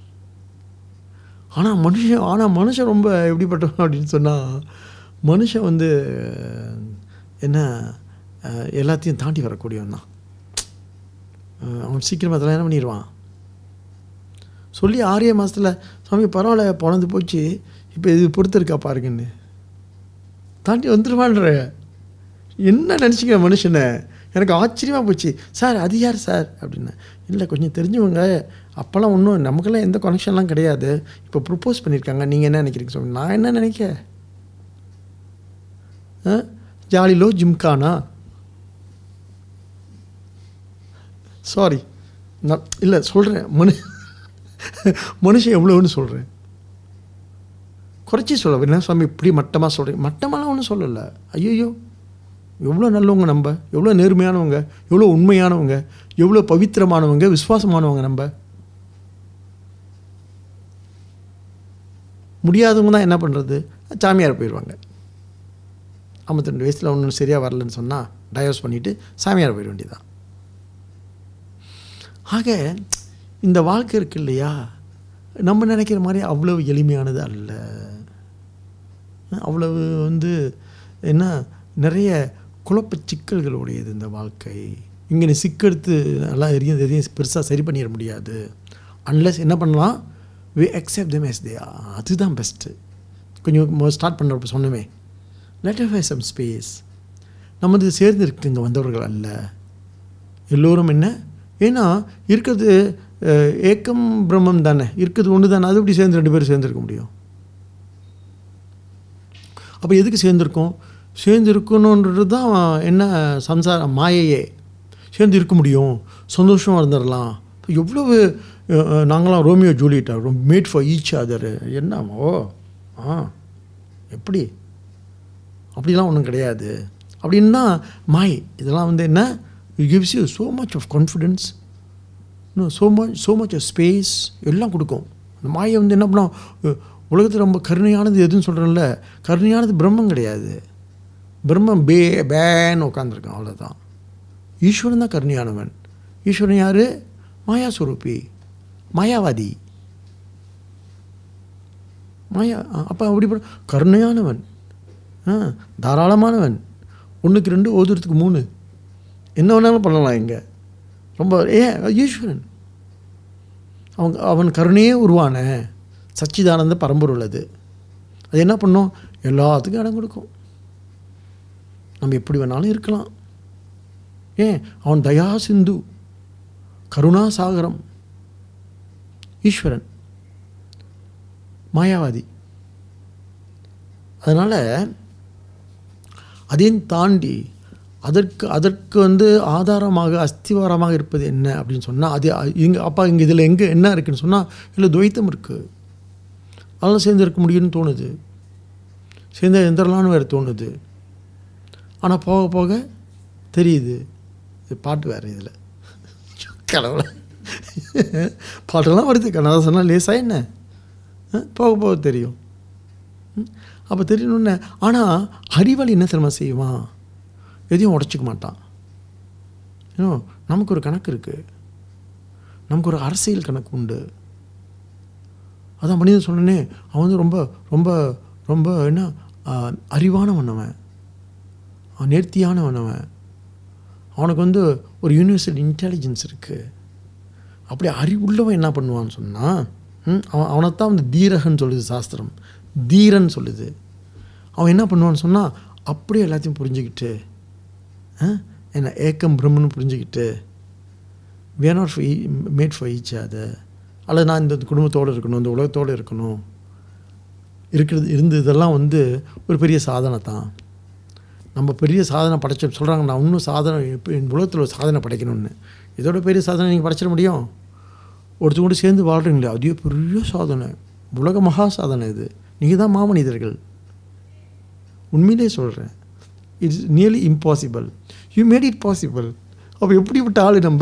ஆனால் மனுஷன் ஆனால் மனுஷன் ரொம்ப எப்படிப்பட்டவன் அப்படின்னு சொன்னால் மனுஷன் வந்து என்ன அஹ், எல்லாத்தையும் தாண்டி வரக்கூடியவன் தான் அஹ், அவன் சீக்கிரமாக அதெல்லாம் என்ன பண்ணிடுவான் சொல்லி ஆறே மாதத்தில் சாமி பரவாயில்ல பிறந்து போச்சு இப்போ இது பொறுத்திருக்கா பாருங்கன்னு தாண்டி வந்துடுவான்ற என்ன நினச்சிக்க மனுஷனை எனக்கு ஆச்சரியமாக போச்சு சார் அது யார் சார் அப்படின்னு இல்லை கொஞ்சம் தெரிஞ்சவங்க அப்போல்லாம் ஒன்றும் நமக்கெல்லாம் எந்த கனெக்ஷன்லாம் கிடையாது இப்போ ப்ரப்போஸ் பண்ணியிருக்காங்க நீங்கள் என்ன நினைக்கிறீங்க சொல்லி நான் என்ன நினைக்க ஆ? ஜாலிலோ ஜிம்கானா சாரி நான் இல்லை சொல்கிறேன் மனு மனுஷன் எவ்வளோன்னு சொல்கிறேன் குறைச்சி சொல்ல என்ன சுவாமி இப்படி மட்டமாக சொல்கிறீங்க மட்டமாலாம் ஒன்றும் சொல்லலை ஐயோ எவ்வளோ நல்லவங்க நம்ம எவ்வளோ நேர்மையானவங்க எவ்வளோ உண்மையானவங்க எவ்வளோ பவித்திரமானவங்க விசுவாசமானவங்க நம்ம முடியாதவங்க தான் என்ன பண்ணுறது சாமியார் போயிடுவாங்க ஐம்பத்தி ரெண்டு வயசில் ஒன்றும் சரியாக வரலன்னு சொன்னால் டைவர்ஸ் பண்ணிவிட்டு சாமியார் போயிட வேண்டியதுதான் ஆக இந்த வாழ்க்கை இருக்கு இல்லையா நம்ம நினைக்கிற மாதிரி அவ்வளவு எளிமையானது அல்ல அவ்வளவு வந்து என்ன நிறைய குழப்ப சிக்கல்களுடையது இந்த வாழ்க்கை இங்கே நீ சிக்கெடுத்து நல்லா எரியும் எதையும் பெருசாக சரி பண்ணிட முடியாது அன்லெஸ் என்ன பண்ணலாம் we accept them as they are அதுதான் பெஸ்ட்டு கொஞ்சம் ஸ்டார்ட் பண்ணுறப்ப சொன்னமே லெட் ஹவ் சம் ஸ்பேஸ் நம்ம இது சேர்ந்து இருக்குங்க வந்தவர்கள் அல்ல எல்லோரும் என்ன ஏன்னா இருக்கிறது அஹ், ஏக்கம் பிரம்மம் தானே இருக்கிறது ஒன்று தானே அது எப்படி சேர்ந்து ரெண்டு பேரும் சேர்ந்துருக்க முடியும் அப்போ எதுக்கு சேர்ந்துருக்கோம் சேர்ந்து இருக்கணுன்றது தான் என்ன சம்சாரம் மாயையே சேர்ந்து இருக்க முடியும் சந்தோஷமாக இருந்துடலாம் இப்போ எவ்வளவு அஹ், அஹ், நாங்களாம் ரோமியோ ஜூலியட்டா மேட் ஃபார் ஈச் அதர் என்ன ஓ ஆ எப்படி அப்படிலாம் ஒன்றும் கிடையாது அப்படின்னா மாய் இதெல்லாம் வந்து என்ன it gives you so much of confidence இன்னும் so much so much of space எல்லாம் கொடுக்கும் அந்த மாயை வந்து என்ன பண்ணோம் உலகத்தில் ரொம்ப கருணையானது எதுன்னு சொல்கிறேன்ல கருணையானது பிரம்மம் கிடையாது பிரம்மம் பே பேன்னு உட்காந்துருக்கான் அவ்வளோதான் ஈஸ்வரன் தான் கருணையானவன் ஈஸ்வரன் யார் மாயாஸ்வரூபி மாயாவாதி மாயா அப்போ அப்படி ப- கருணையானவன் ஆ தாராளமானவன் ஒன்றுக்கு ரெண்டு ஓதுறதுக்கு மூணு என்ன வேணாலும் பண்ணலாம் இங்கே ரொம்ப ஏ ஈஸ்வரன் அவங்க அவன் கருணையே உருவான சச்சிதானந்த பரம்பொருள் அது அது என்ன பண்ணும் எல்லாத்துக்கும் இடம் கொடுக்கும் நம்ம எப்படி வேணாலும் இருக்கலாம் ஏன் அவன் தயா சிந்து கருணா சாகரம் ஈஸ்வரன் மாயாவாதி அதனால் அதையும் தாண்டி அதற்கு அதற்கு வந்து ஆதாரமாக அஸ்திவாரமாக இருப்பது என்ன அப்படின்னு சொன்னால் அது இங்கே அப்பா இங்கே இதில் எங்கே என்ன இருக்குன்னு சொன்னால் இல்லை துவைத்தம் இருக்குது அதெல்லாம் சேர்ந்து இருக்க முடியும்னு தோணுது சேர்ந்து எந்திரலான்னு வேறு தோணுது ஆனால் போக போக தெரியுது இது பாட்டு வேறு இதில் கடவுளை பாட்டெல்லாம் வருது கண்ணதாசனா லேசாக என்ன ஆ, போக போக தெரியும் அப்போ தெரியணுன்னு ஆனால் அறிவாளி என்ன தெரியுமா செய்வான் எதையும் உடச்சிக்க மாட்டான் ஏன்னோ நமக்கு ஒரு கணக்கு இருக்குது நமக்கு ஒரு அரசியல் கணக்கு உண்டு அதான் மனிதன் சொன்னனே அவன் வந்து ரொம்ப ரொம்ப ரொம்ப என்ன ஆ, அறிவானவன் அவன் அவன் நேர்த்தியானவன் அவன் அவனுக்கு வந்து ஒரு யூனிவர்சல் இன்டெலிஜென்ஸ் இருக்குது அப்படி அறிவுள்ளவன் என்ன பண்ணுவான்னு சொன்னால் அவன் அவனைத்தான் வந்து தீரகன்னு சொல்லுது சாஸ்திரம் தீரன் சொல்லுது அவன் என்ன பண்ணுவான்னு சொன்னால் அப்படியே எல்லாத்தையும் புரிஞ்சுக்கிட்டு ஆ, என்ன ஏக்கம் பிரம்மன்னு புரிஞ்சுக்கிட்டு we are not for made for each அது அல்லது நான் இந்த குடும்பத்தோடு இருக்கணும் இந்த உலகத்தோடு இருக்கணும் இருக்கிறது இருந்ததெல்லாம் வந்து ஒரு பெரிய சாதனை தான் நம்ம பெரிய சாதனை படைச்ச சொல்கிறாங்க நான் இன்னும் சாதனை எப்போ என் உலகத்தில் ஒரு சாதனை படைக்கணும்னு இதோட பெரிய சாதனை நீங்கள் படைச்சிட முடியும் ஒருத்தர் கூட சேர்ந்து வாழ்கிறீங்களே அதே பெரிய சாதனை உலக மகா சாதனை இது நீங்கள் தான் மாமனிதர்கள் உண்மையிலே சொல்கிறேன் it's nearly impossible you made it possible அப்போ எப்படிப்பட்ட ஆள் நம்ம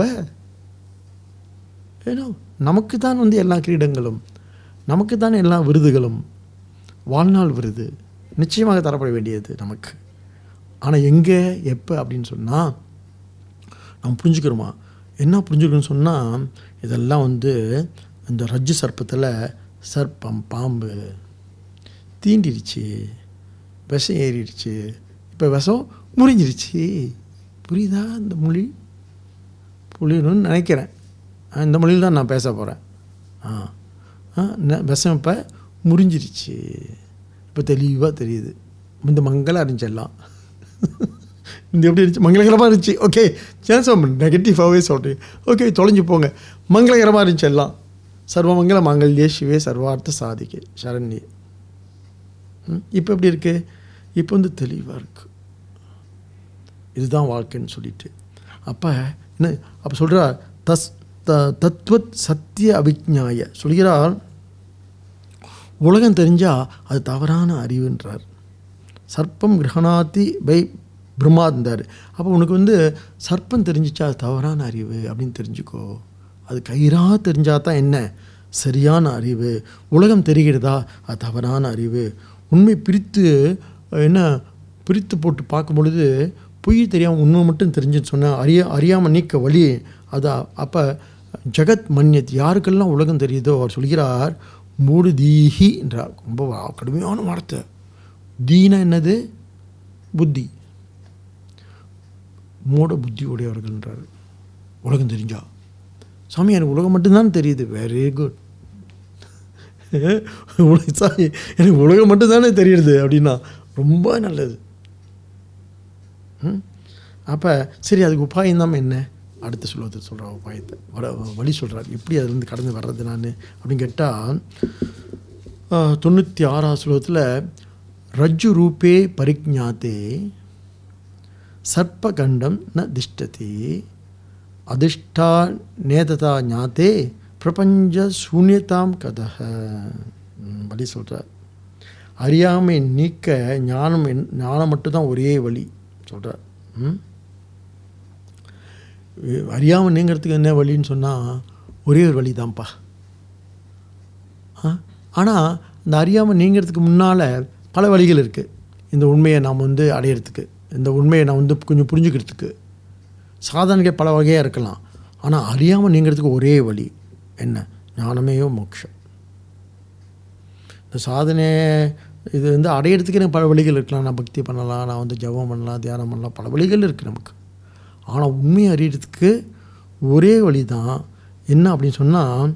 ஏன்னா நமக்கு தான் வந்து எல்லா கிரீடங்களும் நமக்கு தான் எல்லா விருதுகளும் வாழ்நாள் விருது நிச்சயமாக தரப்பட வேண்டியது நமக்கு ஆனால் எங்கே எப்போ அப்படின்னு சொன்னால் நம்ம புரிஞ்சுக்கிறோமா என்ன புரிஞ்சுக்கணும்னு சொன்னால் இதெல்லாம் வந்து இந்த ரஜ்ஜு சர்ப்பத்தில் சர்ப்பம் பாம்பு தீண்டிடுச்சு விஷம் ஏறிடுச்சு இப்போ விஷம் முறிஞ்சிருச்சு புரியுதா இந்த மொழி புரியணும்னு நினைக்கிறேன் ஆ, இந்த மொழியில் தான் நான் பேச போகிறேன் ஆ ஆ ந- விஷம் இப்போ முறிஞ்சிருச்சு இப்போ தெளிவாக தெரியுது இந்த மங்களாக இருந்துச்சு எல்லாம் இந்த எப்படி இருந்துச்சு மங்களகரமாக இருந்துச்சு ஓகே சேன்சம் நெகட்டிவாகவே சொல்கிறேன் ஓகே தொலைஞ்சு போங்க மங்களகரமாக இருந்துச்சு எல்லாம் சர்வமங்கல மாங்கல்யே சிவே சர்வார்த்த சாதிக்கே சரண்யே இப்போ எப்படி இருக்கு இப்போ வந்து தெளிவாக இருக்கு இதுதான் வாழ்க்கைன்னு சொல்லிட்டு அப்போ என்ன அப்போ சொல்கிறா தஸ் த தத்துவத் சத்திய அபிஜ்ஞாய சொல்கிறார் உலகம் தெரிஞ்சால் அது தவறான அறிவுன்றார் சர்ப்பம் கிரகணாத்தி பை பிரம்மாந்தார் அப்போ உனக்கு வந்து சர்ப்பம் தெரிஞ்சிச்சா அது தவறான அறிவு அப்படின்னு தெரிஞ்சுக்கோ அது கயிறாக தெரிஞ்சால் தான் என்ன சரியான அறிவு உலகம் தெரிகிறதா அது தவறான அறிவு உண்மை பிரித்து என்ன பிரித்து போட்டு பார்க்கும் பொழுது பொய் தெரியாமல் உண்மை மட்டும் தெரிஞ்சுன்னு சொன்னால் அறிய அறியாமல் நீக்க வழி அது அப்போ ஜெகத் மன்யத் யாருக்கெல்லாம் உலகம் தெரியுதோ அவர் சொல்கிறார் மூடு தீஹி என்றார் ரொம்ப கடுமையான வார்த்தை தீனா என்னது புத்தி மூட புத்தி உடையவர்கள்ன்றார் உலகம் தெரிஞ்சா சாமி எனக்கு உலகம் மட்டும்தான் தெரியுது வெரி குட் சாமி எனக்கு உலகம் மட்டும்தானே தெரியுது அப்படின்னா ரொம்ப நல்லது ம் அப்போ சரி அதுக்கு உபாயம் தான் என்ன அடுத்த சொல்லுவது சொல்கிற உபாயத்தை வட வழி சொல்கிறார் எப்படி அதுலேருந்து கடந்து வர்றது நான் அப்படின்னு கேட்டால் தொண்ணூற்றி ஆறாம் ஸ்லோகத்தில் ரஜ்ஜு ரூபே பரிஜாத்தே சர்ப்பகண்டம் ந திஷ்டதி அதிஷ்டா நேததா ஞாத்தே பிரபஞ்ச சூன்யதாம் கதக வழி சொல்கிறார் அறியாமை நீக்க ஞானம் என் ஞானம் மட்டும்தான் ஒரே வழி சொல்கிறார் ம் அறியாமல் நீங்கிறதுக்கு என்ன வழின்னு சொன்னால் ஒரே ஒரு வழி தான்ப்பா ஆனால் இந்த அறியாமல் நீங்கிறதுக்கு முன்னால் பல வழிகள் இருக்குது இந்த உண்மையை நாம் வந்து அடையிறதுக்கு இந்த உண்மையை நான் வந்து கொஞ்சம் புரிஞ்சுக்கிறதுக்கு சாதனைகள் பல வகையாக இருக்கலாம் ஆனால் அறியாமல் நீங்கிறதுக்கு ஒரே வழி என்ன ஞானமேயோ மோட்சம் இந்த சாதனை இது வந்து அடையிறதுக்கு எனக்கு பல வழிகள் இருக்கலாம் நான் பக்தி பண்ணலாம் நான் வந்து ஜபம் பண்ணலாம் தியானம் பண்ணலாம் பல வழிகள் இருக்குது நமக்கு ஆனால் உண்மையை அறியறதுக்கு ஒரே வழி தான் என்ன அப்படின்னு சொன்னால்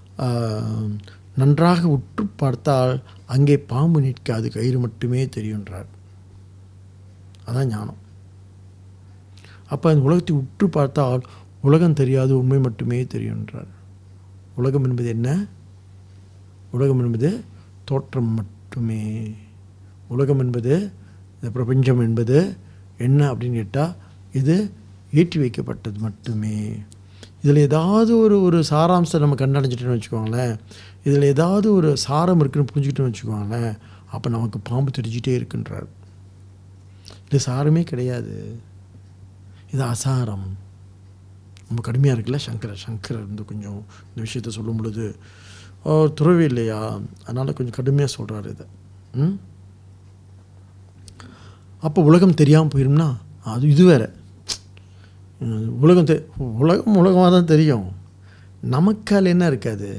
நன்றாக உற்று பார்த்தால் அங்கே பாம்பு நிற்காது கயிறு மட்டுமே தெரியுன்றார் அதான் ஞானம் அப்போ இந்த உலகத்தை உற்று பார்த்தால் உலகம் தெரியாது உண்மை மட்டுமே தெரியுன்றார் உலகம் என்பது என்ன உலகம் என்பது தோற்றம் மட்டுமே உலகம் என்பது இந்த பிரபஞ்சம் என்பது என்ன அப்படின்னு கேட்டால் இது ஏற்றி வைக்கப்பட்டது மட்டுமே இதில் ஏதாவது ஒரு ஒரு சாராம்சம் நம்ம கண்டடைஞ்சிட்டோன்னு வச்சுக்கோங்களேன் இதில் ஏதாவது ஒரு சாரம் இருக்குன்னு புரிஞ்சுக்கிட்டோன்னு வச்சுக்கோங்களேன் அப்போ நமக்கு பாம்பு தெரிஞ்சிட்டே இருக்குன்றார் இது சாரமே கிடையாது இது அசாரம் ரொம்ப கடுமையாக இருக்குல்ல சங்கரர் சங்கரர் வந்து கொஞ்சம் இந்த விஷயத்த சொல்லும் பொழுது துறவி இல்லையா அதனால் கொஞ்சம் கடுமையாக சொல்கிறார் இதை ம் அப்போ உலகம் தெரியாமல் போயிரும்னா அது இது வேறு உலகம் தெ உலகம் உலகமாக தான் தெரியும் நமக்கால் என்ன இருக்காது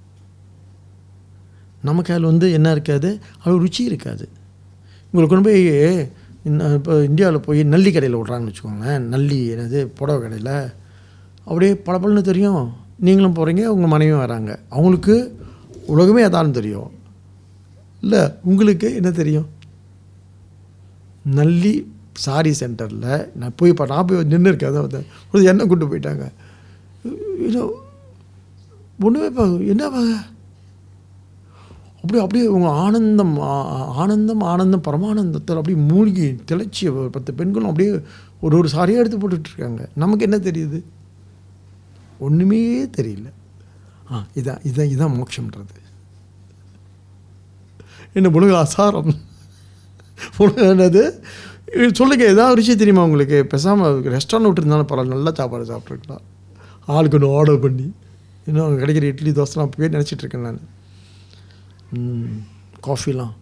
நமக்கால் வந்து என்ன இருக்காது அவ்வளோ ருச்சி இருக்காது உங்களுக்கு கொண்டு போய் இப்போ இந்தியாவில் போய் நல்லி கடையில் விட்றாங்கன்னு வச்சுக்கோங்களேன் நல்லி என்னது புடவை கடையில் அப்படியே பளபளன்னு தெரியும் நீங்களும் போகிறீங்க உங்கள் மனைவியும் வராங்க அவங்களுக்கு உலகமே அதான் தெரியும் இல்லை உங்களுக்கு என்ன தெரியும் நல்லி சாரி சென்டரில் நான் போய் இப்போ நான் போய் நின்று இருக்கேன் அதான் ஒரு எண்ணெய் கொண்டு போயிட்டாங்க ஏதோ ஒன்றுமே பா என்ன பா அப்படியே அப்படியே உங்கள் ஆனந்தம் ஆனந்தம் ஆனந்தம் பரமானந்தத்தில் அப்படியே மூழ்கி திளைச்சி ஒரு பத்து பெண்களும் அப்படியே ஒரு ஒரு சாரியாக எடுத்து போட்டுட்ருக்காங்க நமக்கு என்ன தெரியுது ஒன்றுமே தெரியல ஆ இதான் இதான் இதான் மோட்சம்ன்றது என்ன உலக அசாரம் உலகம் என்னது சொல்லுங்கள் ஏதாவது விஷயம் தெரியுமா உங்களுக்கு பேசாமல் ரெஸ்டாரண்ட் விட்டுருந்தாலும் பரவாயில்ல நல்லா சாப்பாடு சாப்பிட்ருக்கலாம் ஆளுக்கு ஒன்று ஆர்டர் பண்ணி இன்னும் அங்கே கிடைக்கிற இட்லி தோசைலாம் அப்பவே நினச்சிட்ருக்கேன் நான் காஃபிலாம்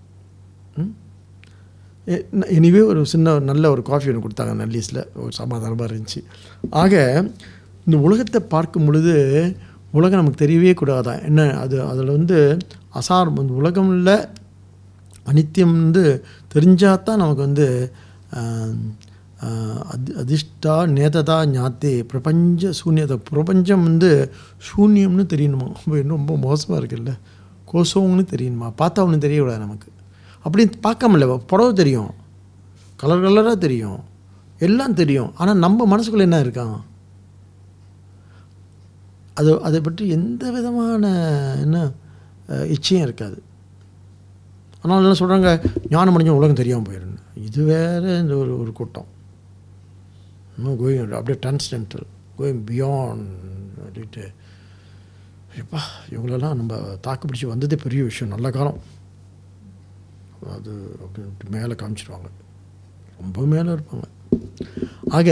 எனிவே ஒரு சின்ன நல்ல ஒரு காஃபி ஒன்று கொடுத்தாங்க நல்லீஸில் ஒரு சமாதானமாக இருந்துச்சு ஆக இந்த உலகத்தை பார்க்கும் பொழுது உலகம் நமக்கு தெரியவே கூடாதான் என்ன அது அதில் வந்து அசாரம் வந்து உலகமில் அனித்தியம் வந்து தெரிஞ்சால் தான் நமக்கு வந்து அதி அதிர்ஷ்டா நேததா ஞாத்தே பிரபஞ்ச சூன்யதா பிரபஞ்சம் வந்து சூன்யம்னு தெரியணுமா ரொம்ப ரொம்ப மோசமாக இருக்குல்ல கோசம்னு தெரியணுமா பார்த்தா ஒன்றும் தெரியக்கூடாது நமக்கு அப்படி பார்க்காமல புடவை தெரியும் கலர் கலராக தெரியும் எல்லாம் தெரியும் ஆனால் நம்ம மனசுக்குள்ளே என்ன இருக்கான் அது அதை பற்றி எந்த விதமான என்ன இச்சையும் இருக்காது ஆனால் என்ன சொல்கிறாங்க ஞானம் அடைஞ்ச உலகம் தெரியாமல் போயிடுன்னு இது வேறு இந்த ஒரு ஒரு கூட்டம் இன்னும் கோயிங் அப்படியே டிரான்ஸ்டென்டல் கோயிங் பியாண்ட் அப்படின்ட்டு எப்பா இவங்களெல்லாம் நம்ம தாக்கு பிடிச்சி வந்ததே பெரிய விஷயம் நல்ல காலம் அது அப்படி மேலே காமிச்சிருவாங்க ரொம்ப மேலே இருப்பாங்க ஆக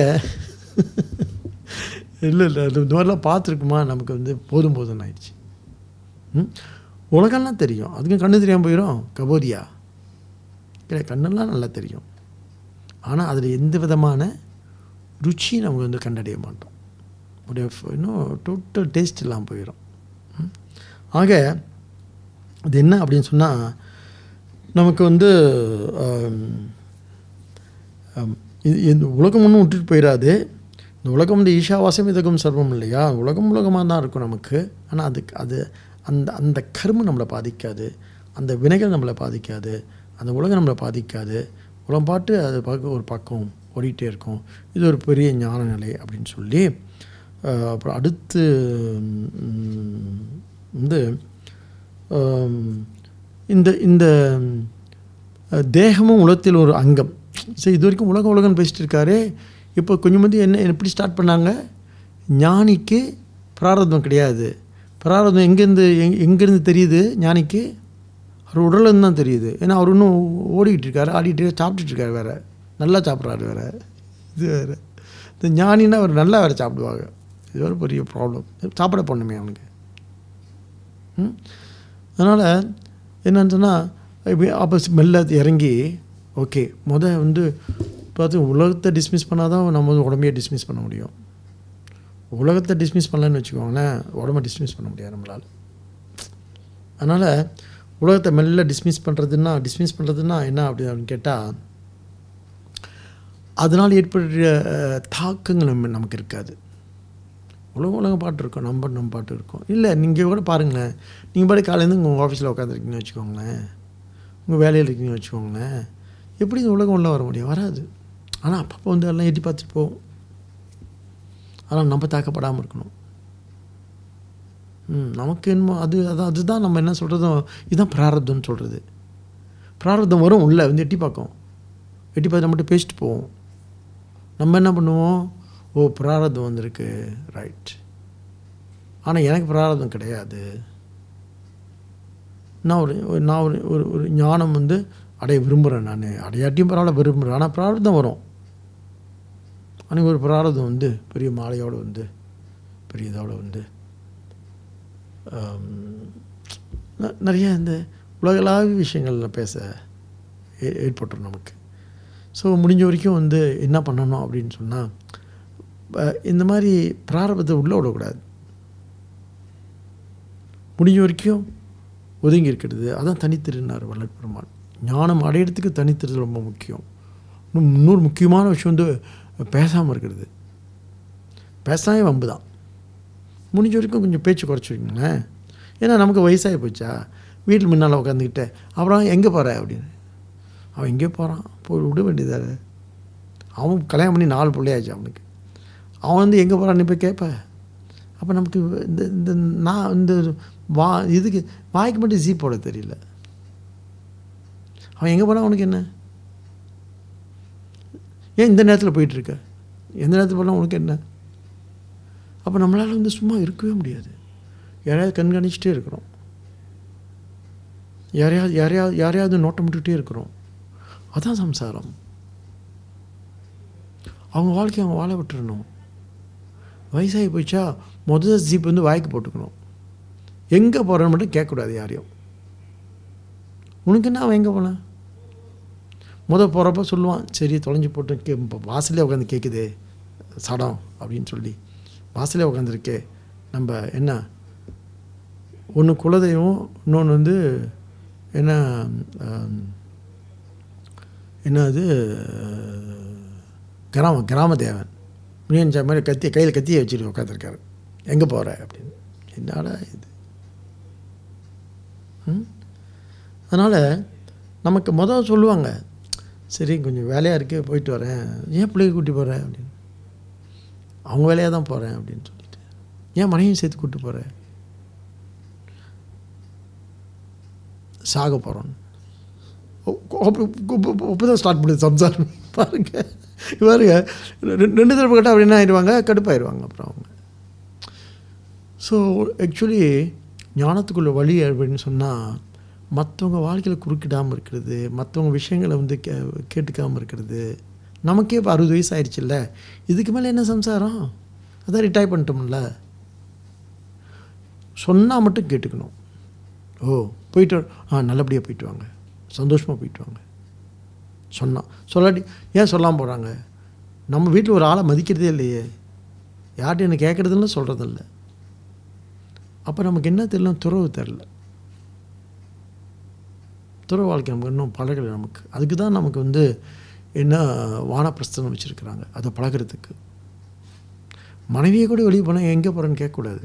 இல்லை இல்லை அது இந்த மாதிரிலாம் பார்த்துருக்குமா நமக்கு வந்து போதும் போதும்னு ஆயிடுச்சு ம் உலகம்லாம் தெரியும் அதுக்கும் கண்ணு தெரியாமல் போயிடும் கபோதியா இல்லை கண்ணெல்லாம் நல்லா தெரியும் ஆனால் அதில் எந்த விதமான ருச்சி நமக்கு வந்து கண்டடைய மாட்டோம் உடைய இன்னும் டோட்டல் டேஸ்ட் எல்லாம் போயிடும் ஆக அது என்ன அப்படின்னு சொன்னால் நமக்கு வந்து இது இந்த உலகம் ஒன்றும் விட்டுட்டு போயிடாது இந்த உலகம் வந்து ஈஷாவாசம் இதகம் சர்வம் இல்லையா உலகம் உலகமாக தான் இருக்கும் நமக்கு ஆனால் அதுக்கு அது அந்த அந்த கர்மம் நம்மளை பாதிக்காது அந்த வினைகள் நம்மளை பாதிக்காது அந்த உலகம் நம்மளை பாதிக்காது உலகம் பாட்டு அது பார்க்க ஒரு பக்கம் ஓடிட்டே இருக்கும் இது ஒரு பெரிய ஞான நிலை அப்படின்னு சொல்லி அஹ், அப்புறம் அடுத்து ம், வந்து ஆம், இந்த இந்த அஹ், தேகமும் உலகத்தில் ஒரு அங்கம் சரி இது வரைக்கும் உலகம் உலகம்னு பேசிட்டு இருக்காரு இப்போ கொஞ்சம் வந்து என்ன எப்படி ஸ்டார்ட் பண்ணாங்க ஞானிக்கு பிராரதம் கிடையாது பிராரதம் எங்கேருந்து எங் எங்கேருந்து தெரியுது ஞானிக்கு அவர் உடலேருந்து தான் தெரியுது ஏன்னா அவர் இன்னும் ஓடிக்கிட்டு இருக்காரு ஆடிட்டு இருக்காரு, சாப்பிட்டுட்டு இருக்காரு வேற நல்லா சாப்பிட்றாரு வேற இது வேற இந்த ஞானின்னா அவர் நல்லா வேற சாப்பிடுவாங்க இது ஒரு பெரிய ப்ராப்ளம் சாப்பிட போடணுமே அவனுக்கு ம் அதனால் என்னன்னு சொன்னால் இப்போ அப்போ மெல்ல இறங்கி ஓகே முத வந்து பார்த்து உலகத்தை டிஸ்மிஸ் பண்ணால் தான் நம்ம வந்து உடம்பையே டிஸ்மிஸ் பண்ண முடியும் உலகத்தை டிஸ்மிஸ் பண்ணலன்னு வச்சுக்கோங்களேன் உடம்ப டிஸ்மிஸ் பண்ண முடியாது நம்மளால் அதனால் உலகத்தை மெல்ல டிஸ்மிஸ் பண்ணுறதுன்னா டிஸ்மிஸ் பண்ணுறதுன்னா என்ன அப்படி அப்படின்னு கேட்டால் அதனால் ஏற்படுற அஹ், தாக்கங்கள் நம்ம நமக்கு இருக்காது உலகம் உலகம் பாட்டு இருக்கும் நம்ம நம்ம பாட்டு இருக்கும் இல்லை நீங்கள் கூட பாருங்களேன் நீங்கள் பாட்டு காலையிலேருந்து உங்கள் ஆஃபீஸில் உட்காந்துருக்கீங்கன்னு வச்சுக்கோங்களேன் உங்கள் வேலையில் இருக்கீங்கன்னு வச்சுக்கோங்களேன் எப்படி இந்த உலகம் உள்ள வர முடியும் வராது ஆனால் அப்பப்போ வந்து எல்லாம் எட்டி பார்த்துட்டு போகும் ஆனால் நம்ம தாக்கப்படாமல் இருக்கணும் ம் நமக்கு என்னமோ அது அதான் அதுதான் நம்ம என்ன சொல்கிறதும் இதுதான் பிராரப்தம்னு சொல்கிறது பிராரப்தம் வரும் உள்ளே வந்து எட்டி பார்க்கும் எட்டி பார்த்து நம்மகிட்ட பேசிட்டு போவோம் நம்ம என்ன பண்ணுவோம் ஓ பிராரதம் வந்திருக்கு ரைட் ஆனால் எனக்கு பிராரதம் கிடையாது நான் ஒரு ஒரு- நான் ஒரு ஒரு ஒரு ஞானம் வந்து அடைய விரும்புகிறேன் நான் அடையாட்டியும் பரவாயில்ல விரும்புகிறேன் ஆனால் பிராரதம் வரும் அன்றைக்கி ஒரு பிராரதம் வந்து பெரிய மாலையோடு வந்து பெரிய இதோட வந்து ஆம், ந- நிறைய இந்த உலகளாவிய விஷயங்கள்ல பேச ஏ- ஏற்பட்டுரும் நமக்கு ஸோ முடிஞ்ச வரைக்கும் வந்து என்ன பண்ணணும் அப்படின்னு சொன்னால் இந்த மாதிரி பிராரபத்தை உள்ளே விடக்கூடாது முடிஞ்ச வரைக்கும் ஒதுங்கி இருக்கிறது அதான் தனித்திருந்தார் வள்ளல் பெருமாள் ஞானம் அடையிறதுக்கு தனித்திருது ரொம்ப முக்கியம் இன்னும் இன்னொரு முக்கியமான விஷயம் வந்து பேசாமல் இருக்கிறது பேசாமே வம்பு தான் முடிஞ்ச வரைக்கும் கொஞ்சம் பேச்சு குறைச்சி வைங்களேன் ஏன்னா நமக்கு வயசாகி போச்சா வீட்டில் முன்னால் உட்காந்துக்கிட்டு அப்புறம் எங்கே போகிற அப்படின்னு அவன் எங்கே போகிறான் போய் விட வேண்டியதாரு அவன் கல்யாணம் பண்ணி நாலு பிள்ளையாச்சு அவனுக்கு அவன் வந்து எங்கே போகிறான்னு போய் கேட்ப அப்போ நமக்கு இந்த இந்த நான் இந்த வா இதுக்கு வாய்க்கு மட்டும் ஜீ போட தெரியல அவன் எங்கே போனால் அவனுக்கு என்ன ஏன் இந்த நேரத்தில் போயிட்டுருக்க எந்த நேரத்தில் போனால் உனக்கு என்ன அப்போ நம்மளால் வந்து சும்மா இருக்கவே முடியாது யாரையாவது கண்காணிச்சிட்டே இருக்கிறோம் யாரையாவது யாரையாவது யாரையாவது நோட்டம் விட்டுக்கிட்டே இருக்கிறோம் அதான் சம்சாரம் அவங்க வாழ்க்கையை அவங்க வாழ விட்டுறணும் வயசாகி போயிச்சா முதல் ஜீப் வந்து வாய்க்கு போட்டுக்கணும் எங்கே போகிறேன்னு மட்டும் கேட்கக்கூடாது யாரையும் உனக்கு என்ன அவன் எங்கே போனான் முத போகிறப்ப சொல்லுவான் சரி தொலைஞ்சு போட்டு கே இப்போ வாசலே உட்காந்து கேட்குதே சடம் அப்படின்னு சொல்லி வாசலே உட்காந்துருக்கே நம்ம என்ன ஒன்று குலதெய்வம் இன்னொன்று வந்து என்ன ஆம், என்ன அது கிராம கிராம தேவன் முனியன் சாமி மாதிரி கத்தி கையில் கத்தியை வச்சுட்டு உட்காந்துருக்காரு எங்கே போகிற அப்படின்னு என்னடா இது அதனால் நமக்கு மொதல் சொல்லுவாங்க சரி கொஞ்சம் வேலையாக இருக்கு போயிட்டு வரேன் ஏன் பிள்ளைய கூட்டி போகிறேன் அப்படின்னு அவங்க வேலையாக தான் போகிறேன் அப்படின்னு சொல்லிட்டு ஏன் மனைவியும் சேர்த்து கூட்டி போகிறேன் சாக போகிறோம் அப்போ தான் ஸ்டார்ட் பண்ணுது சம்சாரம் பாருங்க பாருங்க ரெ- ரெண்டு தடவை கேட்டால் அப்படி என்ன ஆயிடுவாங்க கடுப்பாயிடுவாங்க அப்புறம் அவங்க ஸோ ஆக்சுவலி ஞானத்துக்குள்ள வழி அப்படின்னு சொன்னால் மற்றவங்க வாழ்க்கையில் குறுக்கிடாமல் இருக்கிறது மற்றவங்க விஷயங்களை வந்து கே கேட்டுக்காமல் இருக்கிறது நமக்கே இப்போ அறுபது வயசு ஆயிடுச்சுல்ல இதுக்கு மேலே என்ன சம்சாரம் அதான் ரிட்டையர் பண்ணிட்டோம்ல சொன்னால் மட்டும் கேட்டுக்கணும் ஓ போயிட்டு வா- ஆ நல்லபடியாக போயிட்டு வாங்க சந்தோஷமாக போயிட்டு வாங்க சொன்னான் சொல்லாட்டி ஏன் சொல்லாமல் போகிறாங்க நம்ம வீட்டில் ஒரு ஆளை மதிக்கிறதே இல்லையே யார்கிட்ட என்ன கேட்குறதில்ல சொல்கிறதில்ல அப்போ நமக்கு என்ன தெரியல துறவு தெரில துறவு வாழ்க்கை நமக்கு இன்னும் பழகலை நமக்கு அதுக்கு தான் நமக்கு வந்து என்ன வானப்பிரஸ்தனம் வச்சுருக்கிறாங்க அதை பழகிறதுக்கு மனைவியை கூட வெளியே போனால் எங்கே போகிறேன்னு கேட்கக்கூடாது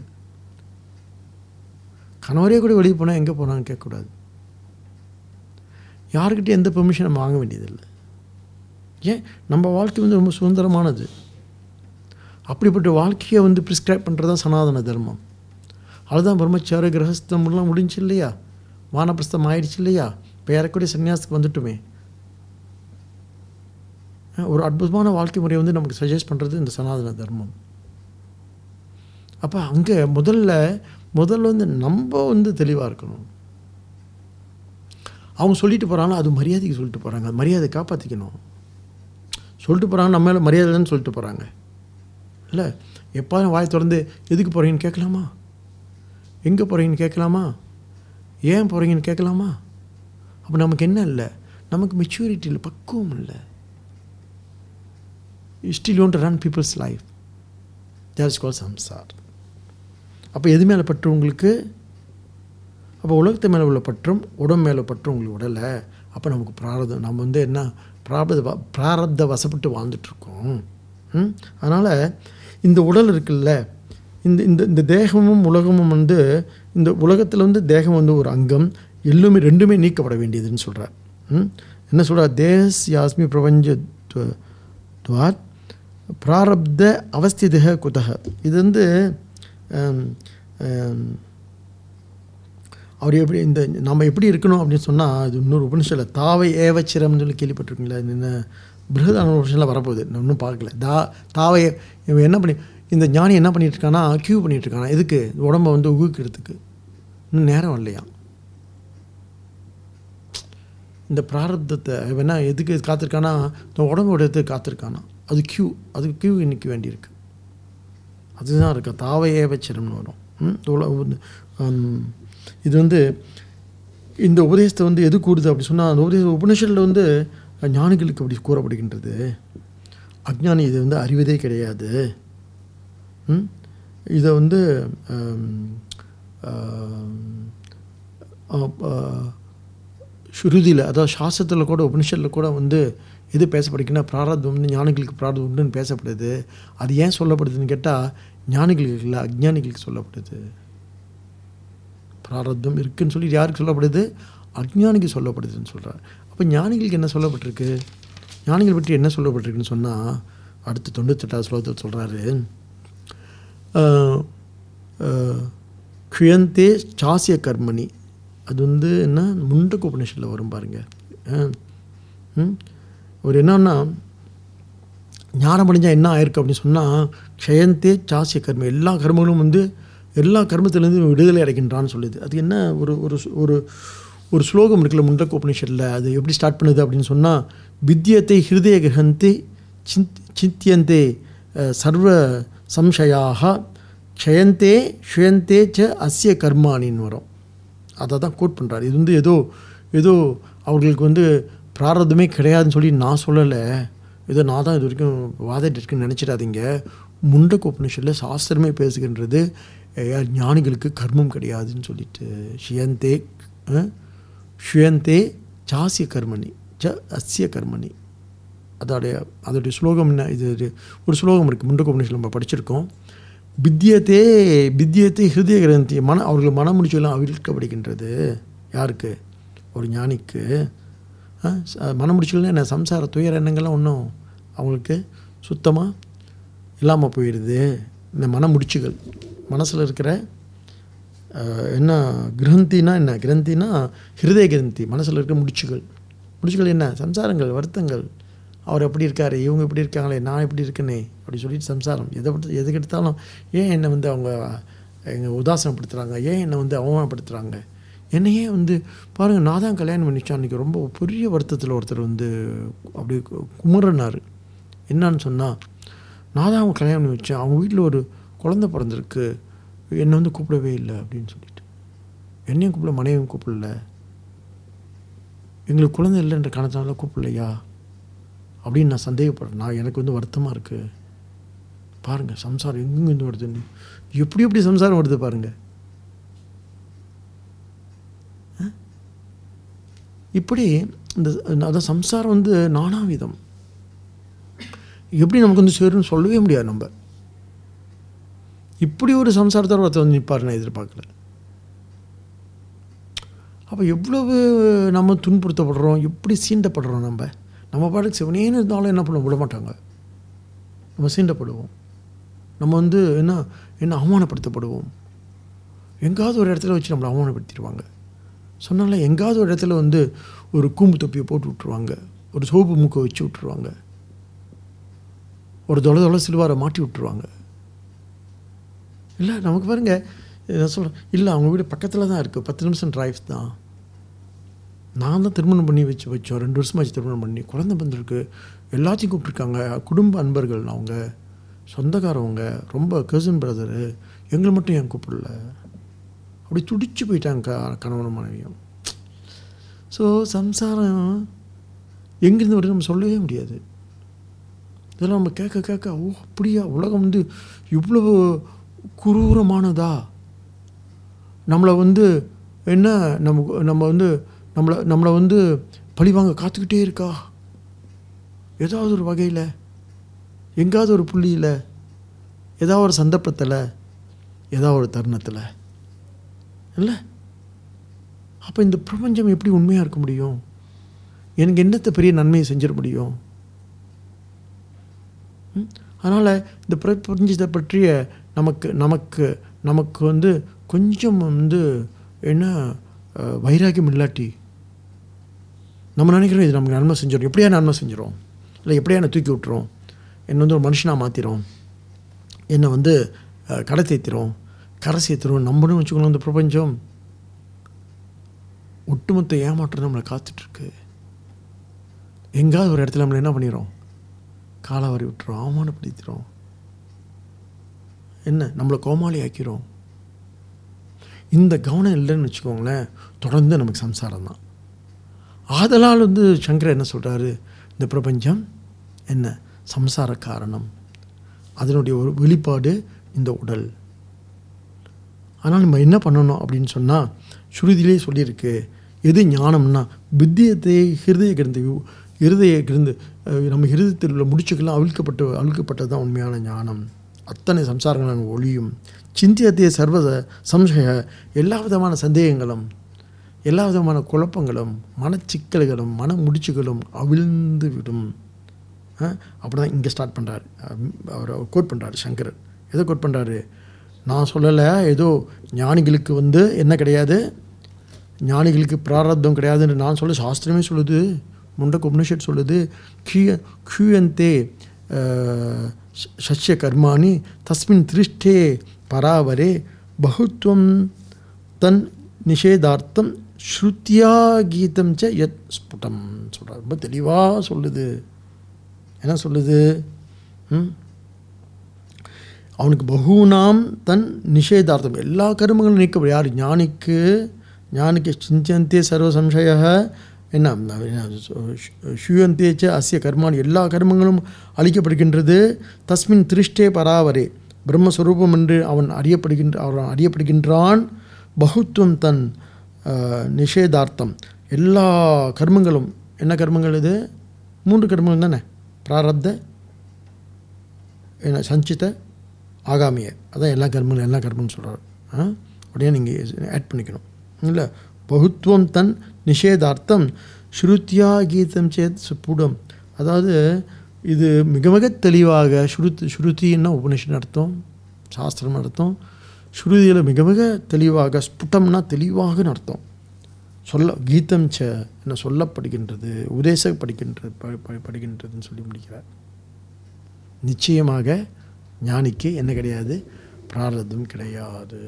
கணவரே கூட வெளியே போனால் எங்கே போனான்னு கேட்கக்கூடாது யாருக்கிட்ட எந்த பெர்மிஷனும் வாங்க வேண்டியதில்லை ஏன் நம்ம வாழ்க்கை வந்து ரொம்ப சுதந்திரமானது அப்படிப்பட்ட வாழ்க்கையை வந்து ப்ரிஸ்கிரைப் பண்ணுறது தான் சனாதன தர்மம் அதுதான் பிரம்மச்சார கிரகஸ்தம்லாம் முடிஞ்சு இல்லையா வானப்பிரஸ்தம் ஆயிடுச்சு இல்லையா இப்போ ஏறக்கூடிய சன்னியாசத்துக்கு வந்துட்டுமே ஒரு அற்புதமான வாழ்க்கை முறையை வந்து நமக்கு சஜஸ்ட் பண்ணுறது இந்த சனாதன தர்மம் அப்போ அங்கே முதல்ல முதல்ல வந்து நம்ம வந்து தெளிவாக இருக்கணும் அவங்க சொல்லிட்டு போகிறாங்க அது மரியாதைக்கு சொல்லிட்டு போகிறாங்க அது மரியாதை காப்பாற்றிக்கணும் சொல்லிட்டு போகிறாங்க நம்ம மேலே மரியாதைன்னு சொல்லிட்டு போகிறாங்க இல்லை எப்போதும் வாய் திறந்து எதுக்கு போகிறீங்கன்னு கேட்கலாமா எங்கே போகிறீங்கன்னு கேட்கலாமா ஏன் போகிறீங்கன்னு கேட்கலாமா அப்போ நமக்கு என்ன இல்லை நமக்கு மெச்சூரிட்டி இல்லை பக்குவம் இல்லை still won't run people's life that is call samsara அப்போ எது மேலே பற்று உங்களுக்கு அப்போ உலகத்து மேலே உள்ள பற்றும் உடம்பு மேலே பற்றும் உங்களுக்கு உடலை அப்போ நமக்கு பிராரதம் நம்ம வந்து என்ன பிராரத பிராரத்த வசப்பட்டு வாழ்ந்துட்டுருக்கோம் அதனால் இந்த உடல் இருக்குல்ல இந்த இந்த இந்த தேகமும் உலகமும் வந்து இந்த உலகத்தில் வந்து தேகம் வந்து ஒரு அங்கம் எல்லுமே ரெண்டுமே நீக்கப்பட வேண்டியதுன்னு சொல்கிறார் என்ன சொல்கிறார் தேஸ் யாஸ்மி பிரபஞ்ச துவாத் பிராரப்த அவஸ்திதக குதக இது வந்து அவர் எப்படி இந்த நம்ம எப்படி இருக்கணும் அப்படின்னு சொன்னால் அது இன்னொரு உபனிஷத்தில் தாவை ஏவச்சிரம்னு சொல்லி கேள்விப்பட்டிருக்கீங்களா என்ன பிருகதான உபனிஷத்தில் வரப்போகுது நான் இன்னும் பார்க்கல தா தாவை இவன் என்ன பண்ணி இந்த ஞானி என்ன பண்ணிட்டு இருக்கானா கியூ பண்ணிட்டு இருக்கானா எதுக்கு உடம்பை வந்து உகுக்கிறதுக்கு இன்னும் நேரம் இல்லையா இந்த பிராரத்தத்தை வேணா எதுக்கு காத்திருக்கானா இந்த உடம்போட இடத்துக்கு காத்திருக்கானா அது கியூ அதுக்கு கியூ இன்னைக்கு வேண்டியிருக்கு அதுதான் இருக்கா தாவை ஏவச்சிரம்னு வரும் இது வந்து இந்த உபதேசத்தை வந்து எது கூடுது அப்படி சொன்னால் அந்த உபதேச உபனிஷத்தில் வந்து ஞானிகளுக்கு அப்படி கூறப்படுகின்றது அஜ்ஞானி இது வந்து அறிவதே கிடையாது இதை வந்து ஸ்ருதியில் அதாவது சாஸ்திரத்தில் கூட உபனிஷத்தில் கூட வந்து எது பேசப்படுதுன்னா பிராரதம் வந்து ஞானிகளுக்கு பிராரதம் உண்டுன்னு பேசப்படுது அது ஏன் சொல்லப்படுதுன்னு கேட்டால் ஞானிகளுக்கு இல்லை அஜ்ஞானிகளுக்கு சொல்லப்படுது பிராரத்தம் இருக்குன்னு சொல்லி யாருக்கு சொல்லப்படுது அஜ்ஞானிக்கு சொல்லப்படுதுன்னு சொல்கிறார் அப்போ ஞானிகளுக்கு என்ன சொல்லப்பட்டிருக்கு ஞானிகள் பற்றி என்ன சொல்லப்பட்டிருக்குன்னு சொன்னால் அடுத்து தொண்ணூத்தெட்டாவது ஸ்லோகத்தில் சொல்கிறாரு குயந்தே சாசிய கர்மணி அது வந்து என்ன முண்டக்கு உபநிஷத்தில் வரும் பாருங்க ஒரு என்னன்னா ஞானம் அடைஞ்சால் என்ன ஆயிருக்கு அப்படின்னு சொன்னால் க்ஷயந்தே சாசிய கர்மம் எல்லா கர்மங்களும் வந்து எல்லா கர்மத்திலேருந்து விடுதலை அடைக்கின்றான்னு சொல்லுது அது என்ன ஒரு ஒரு ஒரு ஒரு ஸ்லோகம் இருக்குல்ல முண்டக்க உபனிஷத்தில் அது எப்படி ஸ்டார்ட் பண்ணுது அப்படின்னு சொன்னால் வித்தியத்தை ஹிருதய கிரகந்தி சிந்த் சித்தியந்தே சர்வ சம்சயாக க்ஷயந்தே ஷுயந்தே ச அஸ்ய கர்மானின்னு வரும் அதை தான் கோட் பண்ணுறாரு இது வந்து ஏதோ ஏதோ அவர்களுக்கு வந்து பிராரதமே கிடையாதுன்னு சொல்லி நான் சொல்லலை ஏதோ நான் தான் இது வரைக்கும் வாதிட்டு இருக்குன்னு நினச்சிடாதீங்க முண்டக்க உபனிஷத்தில் சாஸ்திரமே பேசுகின்றது ஞானிகளுக்கு கர்மம் கிடையாதுன்னு சொல்லிட்டு ஷியந்தே ஷுயந்தே சாசிய கர்மணி ச அஸ்ய கர்மணி அதோடைய அதோடைய ஸ்லோகம் என்ன இது ஒரு ஸ்லோகம் இருக்குது முண்டக்க உபனிஷத்தில் நம்ம படிச்சிருக்கோம் வித்தியத்தே வித்தியத்தை ஹிருதய கிரந்தி மன அவர்கள் மன முடிச்செல்லாம் அவிழ்க்கப்படுகின்றது யாருக்கு ஒரு ஞானிக்கு மன முடிச்சல்னா என்ன சம்சார துயர எண்ணங்கள்லாம் ஒன்றும் அவங்களுக்கு சுத்தமாக இல்லாமல் போயிடுது இந்த மன முடிச்சுகள் மனசில் இருக்கிற என்ன கிரந்தினா என்ன கிரந்தினா ஹிருதய கிரந்தி மனசில் இருக்கிற முடிச்சுகள் முடிச்சுகள் என்ன சம்சாரங்கள் வருத்தங்கள் அவர் எப்படி இருக்காரு இவங்க எப்படி இருக்காங்களே நான் எப்படி இருக்கேனே அப்படி சொல்லிட்டு சம்சாரம் எதை பற்றி எதுக்கு எடுத்தாலும் ஏன் என்னை வந்து அவங்க எங்கள் உதாசனப்படுத்துகிறாங்க ஏன் என்னை வந்து அவமானப்படுத்துகிறாங்க என்னையே வந்து பாருங்கள் நான் தான் கல்யாணம் பண்ணிச்சேன் அன்றைக்கி ரொம்ப பெரிய வருத்தத்தில் ஒருத்தர் வந்து அப்படி குமுறனார் என்னான்னு சொன்னால் நான் தான் அவங்க கல்யாணம் பண்ணி வச்சேன் அவங்க வீட்டில் ஒரு குழந்த பிறந்திருக்கு என்னை வந்து கூப்பிடவே இல்லை அப்படின்னு சொல்லிட்டு என்னையும் கூப்பிட மனைவியும் கூப்பிடல எங்களுக்கு குழந்தை இல்லைன்ற காரணத்தினால கூப்பிடலையா அப்படின்னு நான் சந்தேகப்படுறேன் நான் எனக்கு வந்து வருத்தமாக இருக்குது பாருங்கள் சம்சாரம் எங்கெங்கேருந்து வருதுன்னு எப்படி எப்படி சம்சாரம் வருது பாருங்கள் இப்படி இந்த அதான் சம்சாரம் வந்து நானாவிதம் எப்படி நமக்கு வந்து சேரும்னு சொல்லவே முடியாது நம்ம இப்படி ஒரு சம்சாரத்தோட ஒருத்தர் வந்து நிற்பார் நான் எதிர்பார்க்கல அப்போ எவ்வளவு நம்ம துன்புறுத்தப்படுறோம் எப்படி சீண்டப்படுறோம் நம்ம நம்ம பாட்டுக்கு சிவனேன்னு இருந்தாலும் என்ன பண்ண விட மாட்டாங்க நம்ம சீண்டப்படுவோம் நம்ம வந்து என்ன என்ன அவமானப்படுத்தப்படுவோம் எங்காவது ஒரு இடத்துல வச்சு நம்மளை அவமானப்படுத்திடுவாங்க சொன்னால எங்காவது ஒரு இடத்துல வந்து ஒரு கூம்பு தொப்பியை போட்டு விட்ருவாங்க ஒரு சோப்பு மூக்கை வச்சு விட்ருவாங்க ஒரு தொலை தொலை சிலுவாரை மாட்டி விட்ருவாங்க இல்லை நமக்கு பாருங்க நான் சொல்கிறேன் இல்லை அவங்க வீடு பக்கத்தில் தான் இருக்குது பத்து நிமிஷம் டிரைவ் தான் நான் தான் திருமணம் பண்ணி வச்சு வச்சோம் ரெண்டு வருஷமாச்சு திருமணம் பண்ணி குழந்தை வந்திருக்கு எல்லாத்தையும் கூப்பிட்ருக்காங்க குடும்ப அன்பர்கள் அவங்க சொந்தக்காரவங்க ரொம்ப கசின் பிரதரு எங்களை மட்டும் ஏன் கூப்பிடல அப்படி துடிச்சு போயிட்டாங்க க கணவனும் மனைவியும் ஸோ சம்சாரம் எங்கேருந்து வருது நம்ம சொல்லவே முடியாது இதெல்லாம் நம்ம கேட்க கேட்க ஓ அப்படியா உலகம் வந்து இவ்வளவு குரூரமானதா நம்மளை வந்து என்ன நம்ம நம்ம வந்து நம்மளை நம்மளை வந்து பழிவாங்க காத்துக்கிட்டே இருக்கா ஏதாவது ஒரு வகையில் எங்காவது ஒரு புள்ளியில் ஏதாவது ஒரு சந்தர்ப்பத்தில் ஏதாவது ஒரு தருணத்தில் இல்லை அப்போ இந்த பிரபஞ்சம் எப்படி உண்மையாக இருக்க முடியும் எனக்கு என்னத்தை பெரிய நன்மையை செஞ்சிட முடியும் அதனால் இந்த பிரபஞ்சத்தை பற்றிய நமக்கு நமக்கு நமக்கு வந்து கொஞ்சம் வந்து என்ன அஹ், வைராக்கியம் இல்லாட்டி நம்ம நினைக்கிறோம் இது நமக்கு நன்மை செஞ்சிடும் எப்படியா நன்மை செஞ்சிடும் இல்லை எப்படியா என்னை தூக்கி விட்டுரும் என்னை வந்து ஒரு மனுஷனாக மாற்றிடும் என்னை வந்து அஹ், கடை தேத்திரும் கரை சேர்த்துரும் நம்பணும் வச்சுக்கணும் இந்த பிரபஞ்சம் ஒட்டுமொத்த ஏமாற்றம் நம்மளை காத்துட்ருக்கு எங்காவது ஒரு இடத்துல நம்மளை என்ன பண்ணிடும் காலாவாரி விட்டுரும் அவமானப்படுத்திடும் என்ன நம்மளை கோமாளி ஆக்கிரும் இந்த கவனம் இல்லைன்னு வச்சுக்கோங்களேன் தொடர்ந்து நமக்கு சம்சாரம் தான் ஆதலால் வந்து சங்கர் என்ன சொல்கிறாரு இந்த பிரபஞ்சம் என்ன சம்சார காரணம் அதனுடைய ஒரு வெளிப்பாடு இந்த உடல் ஆனால் நம்ம என்ன பண்ணணும் அப்படின்னு சொன்னால் ஸ்ருதியிலே சொல்லியிருக்கு எது ஞானம்னா புத்தியத்தை ஹிருதய கிரந்தி இருதய கிருந்து அஹ், நம்ம ஹிருதயத்தில் உள்ள முடிச்சுக்கெல்லாம் அவிழ்க்கப்பட்டு அவிழ்க்கப்பட்டது தான் உண்மையான ஞானம் அத்தனை சம்சாரங்களான ஒளியும் சிந்தியத்தைய சர்வ சம்சய எல்லா விதமான சந்தேகங்களும் எல்லா விதமான குழப்பங்களும் மனச்சிக்கல்களும் மன முடிச்சுகளும் அவிழ்ந்து விடும் அப்படி தான் இங்கே ஸ்டார்ட் பண்ணுறாரு அவர் கோட் பண்ணுறாரு சங்கரர் எதை கோட் பண்ணுறாரு நான் சொல்லலை ஏதோ ஞானிகளுக்கு வந்து என்ன கிடையாது ஞானிகளுக்கு பிராரப்தம் கிடையாதுன்னு நான் சொல்ல சாஸ்திரமே சொல்லுது முண்டக்கு உபனிஷத் சொல்லுது கிய கியூயந்தே சஷ்ய கர்மாணி தஸ்மின் திருஷ்டே பராவரே பகுத்வம் தன் நிஷேதார்த்தம் ஸ்ருத்தியா கீதம் ச யத் ஸ்புடம் சொல்கிறார் ரொம்ப தெளிவாக சொல்லுது என்ன சொல்லுது ம் அவனுக்கு பகுனாம் தன் நிஷேதார்த்தம் எல்லா கர்மங்களும் நீக்கப்படும் யார் ஞானிக்கு ஞானிக்கு சிஞ்சந்தே சர்வ சம்சய என்ன ஷூயந்தே ச அஸ்ய கர்மாணி எல்லா கர்மங்களும் அழிக்கப்படுகின்றது தஸ்மின் திருஷ்டே பராவரே பிரம்மஸ்வரூபம் என்று அவன் அறியப்படுகின்ற அவன் அறியப்படுகின்றான் பகுத்துவம் தன் அஹ், நிஷேதார்த்தம் எல்லா கர்மங்களும் என்ன கர்மங்கள் இது மூன்று கர்மங்கள் தானே பிராரப்த என்ன சஞ்சித ஆகாமிய அதான் எல்லா கர்மங்களும் எல்லா கர்மம்னு சொல்கிறார் ஆ உடனே நீங்கள் ஆட் பண்ணிக்கணும் இல்லை பகுத்துவம் தன் நிஷேதார்த்தம் ஸ்ருத்தியா கீதம் சேத் சுப்புடம் அதாவது இது மிக மிக தெளிவாக ஸ்ருத் ஸ்ருதின்னா உபனிஷன் அர்த்தம் சாஸ்திரம் அர்த்தம் ஸ்ருதியில் மிக மிக தெளிவாக ஸ்புட்டம்னா தெளிவாக அர்த்தம் சொல்ல கீதம் ச என்ன சொல்லப்படுகின்றது உபதேசப்படுகின்றது ப- ப- படுகின்றதுன்னு சொல்லி முடிக்கிறார் நிச்சயமாக ஞானிக்கு என்ன கிடையாது பிராரதம் கிடையாது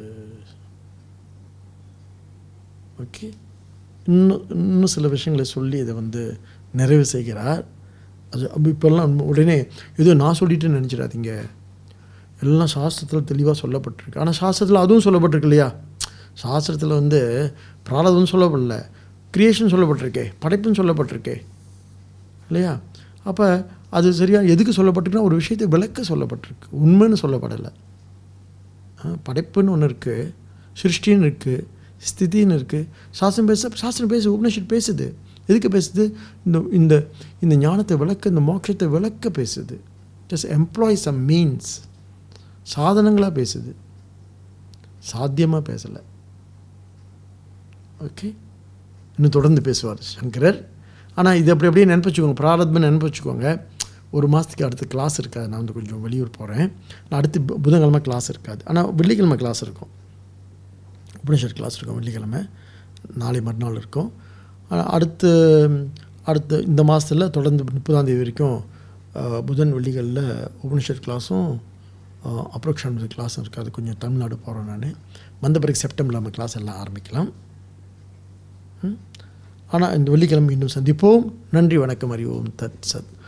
ஓகே இன்னும் இன்னும் சில விஷயங்களை சொல்லி இதை வந்து நிறைவு செய்கிறார் அது அப்ப இப்போல்லாம் உடனே ஏதோ நான் சொல்லிட்டேன்னு நினச்சிடாதீங்க எல்லாம் சாஸ்திரத்தில் தெளிவாக சொல்லப்பட்டிருக்கு ஆனால் சாஸ்திரத்தில் அதுவும் சொல்லப்பட்டிருக்கு இல்லையா சாஸ்திரத்தில் வந்து பிராரதம் சொல்லப்படல கிரியேஷன் சொல்லப்பட்டிருக்கே படைப்புன்னு சொல்லப்பட்டிருக்கே இல்லையா அப்போ அது சரியாக எதுக்கு சொல்லப்பட்டிருக்குன்னா ஒரு விஷயத்தை விளக்க சொல்லப்பட்டிருக்கு உண்மைன்னு சொல்லப்படலை ஆ, படைப்புன்னு ஒன்று இருக்குது சிருஷ்டின்னு இருக்குது ஸ்திதின்னு இருக்குது சாஸ்திரம் பேச சாஸ்திரம் பேசு உபனிஷத் பேசுது எதுக்கு பேசுது இந்த இந்த இந்த ஞானத்தை விளக்க இந்த மோட்சத்தை விளக்க பேசுது ஜஸ்ட் எம்ப்ளாய் சம் மீன்ஸ் சாதனங்களாக பேசுது சாத்தியமாக பேசலை ஓகே இன்னும் தொடர்ந்து பேசுவார் சங்கரர் ஆனால் இது அப்படி அப்படியே நினைப்பு வச்சுக்கோங்க பிராரத்மன் நினைப்பு வச்சுக்கோங்க ஒரு மாதத்துக்கு அடுத்து கிளாஸ் இருக்காது நான் வந்து கொஞ்சம் வெளியூர் போகிறேன் நான் அடுத்து பு- புதன்கிழமை கிளாஸ் இருக்காது ஆனால் வெள்ளிக்கிழமை கிளாஸ் இருக்கும் உபனிஷத் கிளாஸ் இருக்கும் வெள்ளிக்கிழமை நாளை மறுநாள் இருக்கும் ஆனால் அடுத்து அடுத்து இந்த மாதத்தில் தொடர்ந்து முப்பதாம் தேதி வரைக்கும் அஹ், புதன் வெள்ளிகளில் உபனிஷத் கிளாஸும் அப்ரோக்ஷன் கிளாஸும் இருக்காது கொஞ்சம் தமிழ்நாடு போகிறோம் நான் வந்த பிறகு செப்டம்பரில் நம்ம கிளாஸ் எல்லாம் ஆரம்பிக்கலாம் ஆனால் இந்த வெள்ளிக்கிழமை இன்னும் சந்திப்போம் நன்றி வணக்கம் அறிவோம் தத் சத்